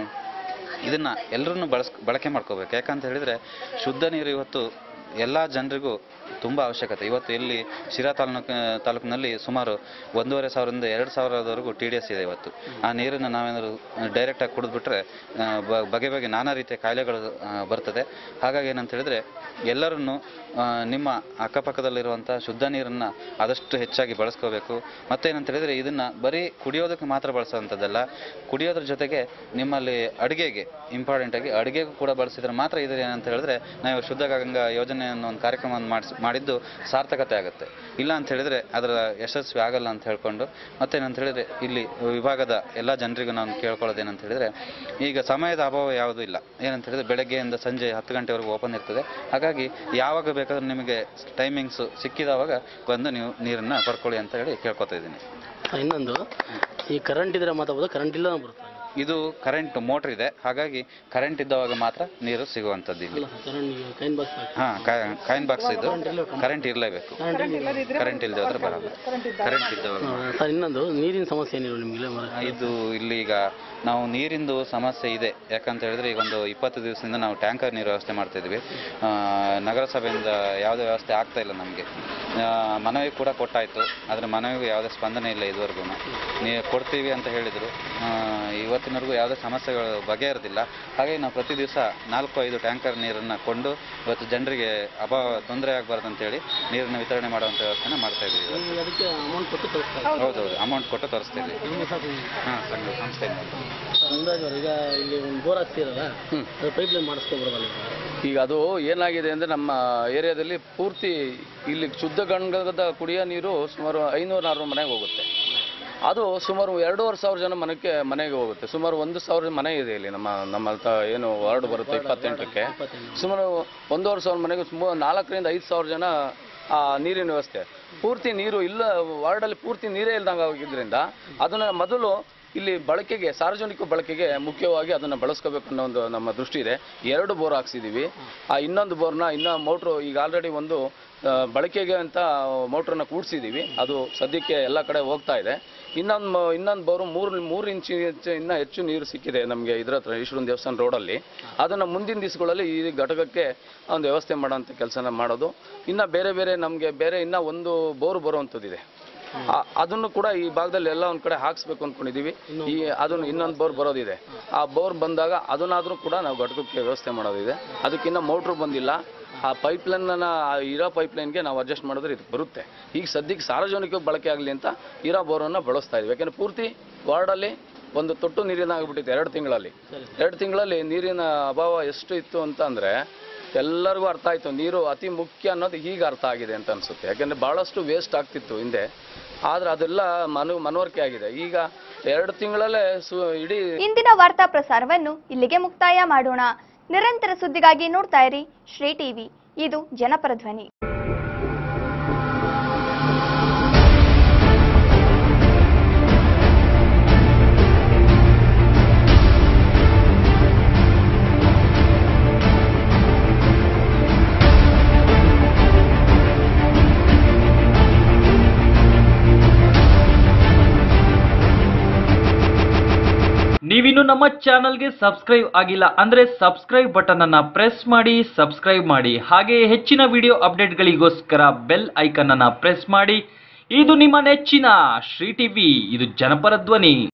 ಇದನ್ನ ಎಲ್ಲರನ್ನು ಬಳಸ್ ಬಳಕೆ ಮಾಡ್ಕೋಬೇಕು ಯಾಕಂತ ಹೇಳಿದ್ರೆ ಶುದ್ಧ ನೀರು ಇವತ್ತು ಎಲ್ಲ ಜನರಿಗೂ ತುಂಬ ಅವಶ್ಯಕತೆ ಇವತ್ತು ಇಲ್ಲಿ ಶಿರಾ ತಾಲೂಕು ತಾಲೂಕಿನಲ್ಲಿ ಸುಮಾರು ಒಂದೂವರೆ ಸಾವಿರದಿಂದ ಎರಡು ಸಾವಿರದವರೆಗೂ ಟಿ ಡಿ ಎಸ್ ಇದೆ ಇವತ್ತು ಆ ನೀರನ್ನು ನಾವೇನಾದ್ರು ಡೈರೆಕ್ಟಾಗಿ ಕುಡಿದ್ಬಿಟ್ರೆ ಆ, ಬ- ಬಗೆ ಬಗೆ ನಾನಾ ರೀತಿಯ ಕಾಯಿಲೆಗಳು ಆ, ಬರ್ತದೆ ಹಾಗಾಗಿ ಏನಂತ ಹೇಳಿದ್ರೆ ಎಲ್ಲರನ್ನು ಆ, ನಿಮ್ಮ ಅಕ್ಕಪಕ್ಕದಲ್ಲಿರುವಂಥ ಶುದ್ಧ ನೀರನ್ನು ಆದಷ್ಟು ಹೆಚ್ಚಾಗಿ ಬಳಸ್ಕೋಬೇಕು ಮತ್ತೇನಂತ ಹೇಳಿದ್ರೆ ಇದನ್ನು ಬರೀ ಕುಡಿಯೋದಕ್ಕೆ ಮಾತ್ರ ಬಳಸುವಂಥದ್ದಲ್ಲ ಕುಡಿಯೋದ್ರ ಜೊತೆಗೆ ನಿಮ್ಮಲ್ಲಿ ಅಡುಗೆಗೆ ಇಂಪಾರ್ಟೆಂಟಾಗಿ ಅಡುಗೆಗೂ ಕೂಡ ಬಳಸಿದ್ರೆ ಮಾತ್ರ ಇದು ಏನಂತ ಹೇಳಿದ್ರೆ ನಾವು ಶುದ್ಧ ಗಂಗಾ ಯೋಜನೆ ಅನ್ನೋ ಒಂದು ಕಾರ್ಯಕ್ರಮವನ್ನು ಮಾಡಿಸ್ ಮಾಡಿದ್ದು ಸಾರ್ಥಕತೆ ಆಗುತ್ತೆ ಇಲ್ಲ ಅಂತ ಹೇಳಿದ್ರೆ ಅದರ ಯಶಸ್ವಿ ಆಗಲ್ಲ ಅಂತ ಹೇಳ್ಕೊಂಡು ಮತ್ತೇನಂತ ಹೇಳಿದ್ರೆ ಇಲ್ಲಿ ವಿಭಾಗದ ಎಲ್ಲ ಜನರಿಗೂ ನಾನು ಕೇಳ್ಕೊಳ್ಳೋದು ಏನಂತ ಹೇಳಿದ್ರೆ ಈಗ ಸಮಯದ ಅಭಾವ ಯಾವುದೂ ಇಲ್ಲ ಏನಂತ ಹೇಳಿದ್ರೆ ಬೆಳಗ್ಗೆಯಿಂದ ಸಂಜೆ ಹತ್ತು ಗಂಟೆವರೆಗೂ ಓಪನ್ ಇರ್ತದೆ ಹಾಗಾಗಿ ಯಾವಾಗ ಬೇಕಾದ್ರೂ ನಿಮಗೆ ಟೈಮಿಂಗ್ಸು ಸಿಕ್ಕಿದವಾಗ ಬಂದು ನೀವು ನೀರನ್ನು ಬರ್ಕೊಳ್ಳಿ ಅಂತ ಹೇಳಿ ಕೇಳ್ಕೊತಾ ಇದ್ದೀನಿ ಇನ್ನೊಂದು ಈ ಕರೆಂಟ್ ಇದ್ರೆ ಮಾತಾಡ್ಬೋದು ಕರೆಂಟ್ ಇಲ್ಲ ಬರುತ್ತೆ ಇದು ಕರೆಂಟ್ ಮೋಟ್ರ್ ಇದೆ ಹಾಗಾಗಿ ಕರೆಂಟ್ ಇದ್ದವಾಗ ಮಾತ್ರ ನೀರು ಸಿಗುವಂಥದ್ದು ಇಲ್ಲಿ ಕೈನ್ ಬಾಕ್ಸ್ ಹಾಂ ಕಾಯಿನ್ ಬಾಕ್ಸ್ ಇದು ಕರೆಂಟ್ ಇರಲೇಬೇಕು ಕರೆಂಟ್ ಇಲ್ಲದೆ ಹೋದ್ರೆ ಬರಲ್ಲ ಕರೆಂಟ್ ಇದ್ದವಾಗ ಮಾತ್ರ. ಸರ್ ಇನ್ನೊಂದು ನೀರಿನ ಸಮಸ್ಯೆ ಏನಿಲ್ಲ ನಿಮಗೆ ಇದು ಇಲ್ಲಿ ಈಗ ನಾವು ನೀರಿಂದು ಸಮಸ್ಯೆ ಇದೆ ಯಾಕಂತ ಹೇಳಿದ್ರೆ ಈಗ ಒಂದು ಇಪ್ಪತ್ತು ದಿವಸದಿಂದ ನಾವು ಟ್ಯಾಂಕರ್ ನೀರು ವ್ಯವಸ್ಥೆ ಮಾಡ್ತಾ ಇದ್ವಿ ಆ, ನಗರಸಭೆಯಿಂದ ಯಾವುದೇ ವ್ಯವಸ್ಥೆ ಆಗ್ತಾ ಇಲ್ಲ ನಮಗೆ ಮನವಿ ಕೂಡ ಕೊಟ್ಟಾಯಿತು ಆದರೆ ಮನವಿಗೂ ಯಾವುದೇ ಸ್ಪಂದನೆ ಇಲ್ಲ ಇದುವರೆಗೂ ನೀ ಕೊಡ್ತೀವಿ ಅಂತ ಹೇಳಿದರು ಇವತ್ತಿನವರೆಗೂ ಯಾವುದೇ ಸಮಸ್ಯೆಗಳು ಬಗೆಹರಿದಿಲ್ಲ ಹಾಗಾಗಿ ನಾವು ಪ್ರತಿ ದಿವಸ ನಾಲ್ಕು ಐದು ಟ್ಯಾಂಕರ್ ನೀರನ್ನು ಕೊಂಡು ಇವತ್ತು ಜನರಿಗೆ ಅಭಾವ ತೊಂದರೆ ಆಗಬಾರ್ದು ಅಂತೇಳಿ ನೀರನ್ನು ವಿತರಣೆ ಮಾಡುವಂಥ ವ್ಯವಸ್ಥೆನ ಮಾಡ್ತಾ ಇದ್ದೀವಿ ಇವತ್ತು. ಅದಕ್ಕೆ ಅಮೌಂಟ್ ಕೊಟ್ಟು ಕಳಿಸ್ತಾರೆ ಹೌದೌದು ಅಮೌಂಟ್ ಕೊಟ್ಟು ತರಿಸ್ತಾ ಇದ್ದೀವಿ ಹಾಂ ಸಂಘ ಸಂಸ್ಥೆಯಿಂದ ಅಂದಾಜು ಅವ್ರು ಈಗ ಇಲ್ಲಿ ಒಂದು ಬೋರ್ ಹಾಕ್ತಿರಲ್ಲ ಅದು ಪೈಪ್ ಲೈನ್ ಮಾಡಿಸ್ಕೊಬರಲ್ಲ ಈಗ ಅದು ಏನಾಗಿದೆ ಅಂದರೆ ನಮ್ಮ ಏರಿಯಾದಲ್ಲಿ ಪೂರ್ತಿ ಇಲ್ಲಿ ಶುದ್ಧ ಗಂಗದ ಕುಡಿಯೋ ನೀರು ಸುಮಾರು ಐನೂರು ನಾನ್ನೂರು ಮನೆಗೆ ಹೋಗುತ್ತೆ ಅದು ಸುಮಾರು ಎರಡೂವರೆ ಸಾವಿರ ಜನ ಮನೆಗೆ ಮನೆಗೆ ಹೋಗುತ್ತೆ ಸುಮಾರು ಒಂದು ಸಾವಿರ ಮನೆ ಇದೆ ಇಲ್ಲಿ ನಮ್ಮ ನಮ್ಮ ತ- ಏನು ವಾರ್ಡ್ ಬರುತ್ತೆ ಇಪ್ಪತ್ತೆಂಟಕ್ಕೆ ಸುಮಾರು ಒಂದೂವರೆ ಸಾವಿರ ಮನೆಗೆ ಸುಮಾರು ನಾಲ್ಕರಿಂದ ಐದು ಸಾವಿರ ಜನ ಆ ನೀರಿನ ವ್ಯವಸ್ಥೆ ಪೂರ್ತಿ ನೀರು ಇಲ್ಲ ವಾರ್ಡಲ್ಲಿ ಪೂರ್ತಿ ನೀರೇ ಇಲ್ದಂಗೆ ಆಗಿದ್ದರಿಂದ ಅದನ್ನು ಮೊದಲು ಇಲ್ಲಿ ಬಳಕೆಗೆ ಸಾರ್ವಜನಿಕ ಬಳಕೆಗೆ ಮುಖ್ಯವಾಗಿ ಅದನ್ನು ಬಳಸ್ಕೋಬೇಕು ಅನ್ನೋ ಒಂದು ನಮ್ಮ ದೃಷ್ಟಿ ಇದೆ ಎರಡು ಬೋರ್ ಹಾಕ್ಸಿದ್ದೀವಿ ಆ ಇನ್ನೊಂದು ಬೋರ್ನ ಇನ್ನೂ ಮೋಟ್ರು ಈಗ ಆಲ್ರೆಡಿ ಒಂದು ಆ, ಬಳಕೆಗೆ ಅಂತ ಮೋಟ್ರನ್ನ ಕೂಡಿಸಿದ್ದೀವಿ ಅದು ಸದ್ಯಕ್ಕೆ ಎಲ್ಲ ಕಡೆ ಹೋಗ್ತಾ ಇದೆ ಇನ್ನೊಂದು ಇನ್ನೊಂದು ಬೋರು ಮೂರು ಮೂರು ಇಂಚು ಇಂಚು ಇನ್ನೂ ಹೆಚ್ಚು ನೀರು ಸಿಕ್ಕಿದೆ ನಮಗೆ ಇದ್ರ ಹತ್ರ ಈಶ್ವರನ ದೇವಸ್ಥಾನ ರೋಡಲ್ಲಿ ಅದನ್ನು ಮುಂದಿನ ದಿವಸಗಳಲ್ಲಿ ಈ ಘಟಕಕ್ಕೆ ಒಂದು ವ್ಯವಸ್ಥೆ ಮಾಡೋಂಥ ಕೆಲಸನ ಮಾಡೋದು ಇನ್ನು ಬೇರೆ ಬೇರೆ ನಮಗೆ ಬೇರೆ ಇನ್ನೂ ಒಂದು ಬೋರು ಬರುವಂಥದ್ದಿದೆ ಆ- ಅದನ್ನು ಕೂಡ ಈ ಭಾಗದಲ್ಲಿ ಎಲ್ಲ ಒಂದು ಕಡೆ ಹಾಕ್ಸ್ಬೇಕು ಅಂದ್ಕೊಂಡಿದ್ದೀವಿ ಈ ಅದನ್ನು ಇನ್ನೊಂದು ಬೋರ್ ಬರೋದಿದೆ ಆ ಬೋರ್ ಬಂದಾಗ ಅದನ್ನಾದರೂ ಕೂಡ ನಾವು ಘಟಕಕ್ಕೆ ವ್ಯವಸ್ಥೆ ಮಾಡೋದಿದೆ ಅದಕ್ಕಿನ್ನ ಮೋಟ್ರು ಬಂದಿಲ್ಲ ಆ ಪೈಪ್ಲೈನ್ನ ಇರೋ ಪೈಪ್ಲೈನ್ಗೆ ನಾವು ಅಡ್ಜಸ್ಟ್ ಮಾಡಿದ್ರೆ ಇದು ಬರುತ್ತೆ ಈಗ ಸದ್ಯಕ್ಕೆ ಸಾರ್ವಜನಿಕ ಬಳಕೆ ಆಗಲಿ ಅಂತ ಇರೋ ಬೋರನ್ನು ಬಳಸ್ತಾ ಇದ್ವಿ ಯಾಕೆಂದರೆ ಪೂರ್ತಿ ವಾರ್ಡಲ್ಲಿ ಒಂದು ತೊಟ್ಟು ನೀರಿನ ಆಗ್ಬಿಟ್ಟಿತ್ತು ಎರಡು ತಿಂಗಳಲ್ಲಿ ಎರಡು ತಿಂಗಳಲ್ಲಿ ನೀರಿನ ಅಭಾವ ಎಷ್ಟು ಇತ್ತು ಅಂತ ಅಂದರೆ ಎಲ್ಲರಿಗೂ ಅರ್ಥ ಆಯಿತು ನೀರು ಅತಿ ಮುಖ್ಯ ಅನ್ನೋದು ಈಗ ಅರ್ಥ ಆಗಿದೆ ಅಂತ ಅನಿಸುತ್ತೆ ಯಾಕೆಂದರೆ ಭಾಳಷ್ಟು ವೇಸ್ಟ್ ಆಗ್ತಿತ್ತು ಹಿಂದೆ ಆದರೆ ಅದೆಲ್ಲ ಮನು ಮನವರಿಕೆ ಆಗಿದೆ ಈಗ ಎರಡು ತಿಂಗಳಲ್ಲೇ ಸು ಇಡೀ ಇಂದಿನ ವಾರ್ತಾ ಪ್ರಸಾರವನ್ನು ಇಲ್ಲಿಗೆ ಮುಕ್ತಾಯ ಮಾಡೋಣ ನಿರಂತರ ಸುದ್ದಿಗಾಗಿ ನೋಡ್ತಾ ಇರಿ ಶ್ರೀ ಟಿವಿ ಇದು ಜನಪರ ಧ್ವನಿ ನೀವಿನ್ನು ನಮ್ಮ ಚಾನಲ್ಗೆ ಸಬ್ಸ್ಕ್ರೈಬ್ ಆಗಿಲ್ಲ ಅಂದ್ರೆ ಸಬ್ಸ್ಕ್ರೈಬ್ ಬಟನ್ ಅನ್ನ ಪ್ರೆಸ್ ಮಾಡಿ ಸಬ್ಸ್ಕ್ರೈಬ್ ಮಾಡಿ ಹಾಗೆ ಹೆಚ್ಚಿನ ವಿಡಿಯೋ ಅಪ್ಡೇಟ್ಗಳಿಗೋಸ್ಕರ ಬೆಲ್ ಐಕನ್ ಅನ್ನ ಪ್ರೆಸ್ ಮಾಡಿ ಇದು ನಿಮ್ಮ ನೆಚ್ಚಿನ ಶ್ರೀ ಟಿವಿ ಇದು ಜನಪರ ಧ್ವನಿ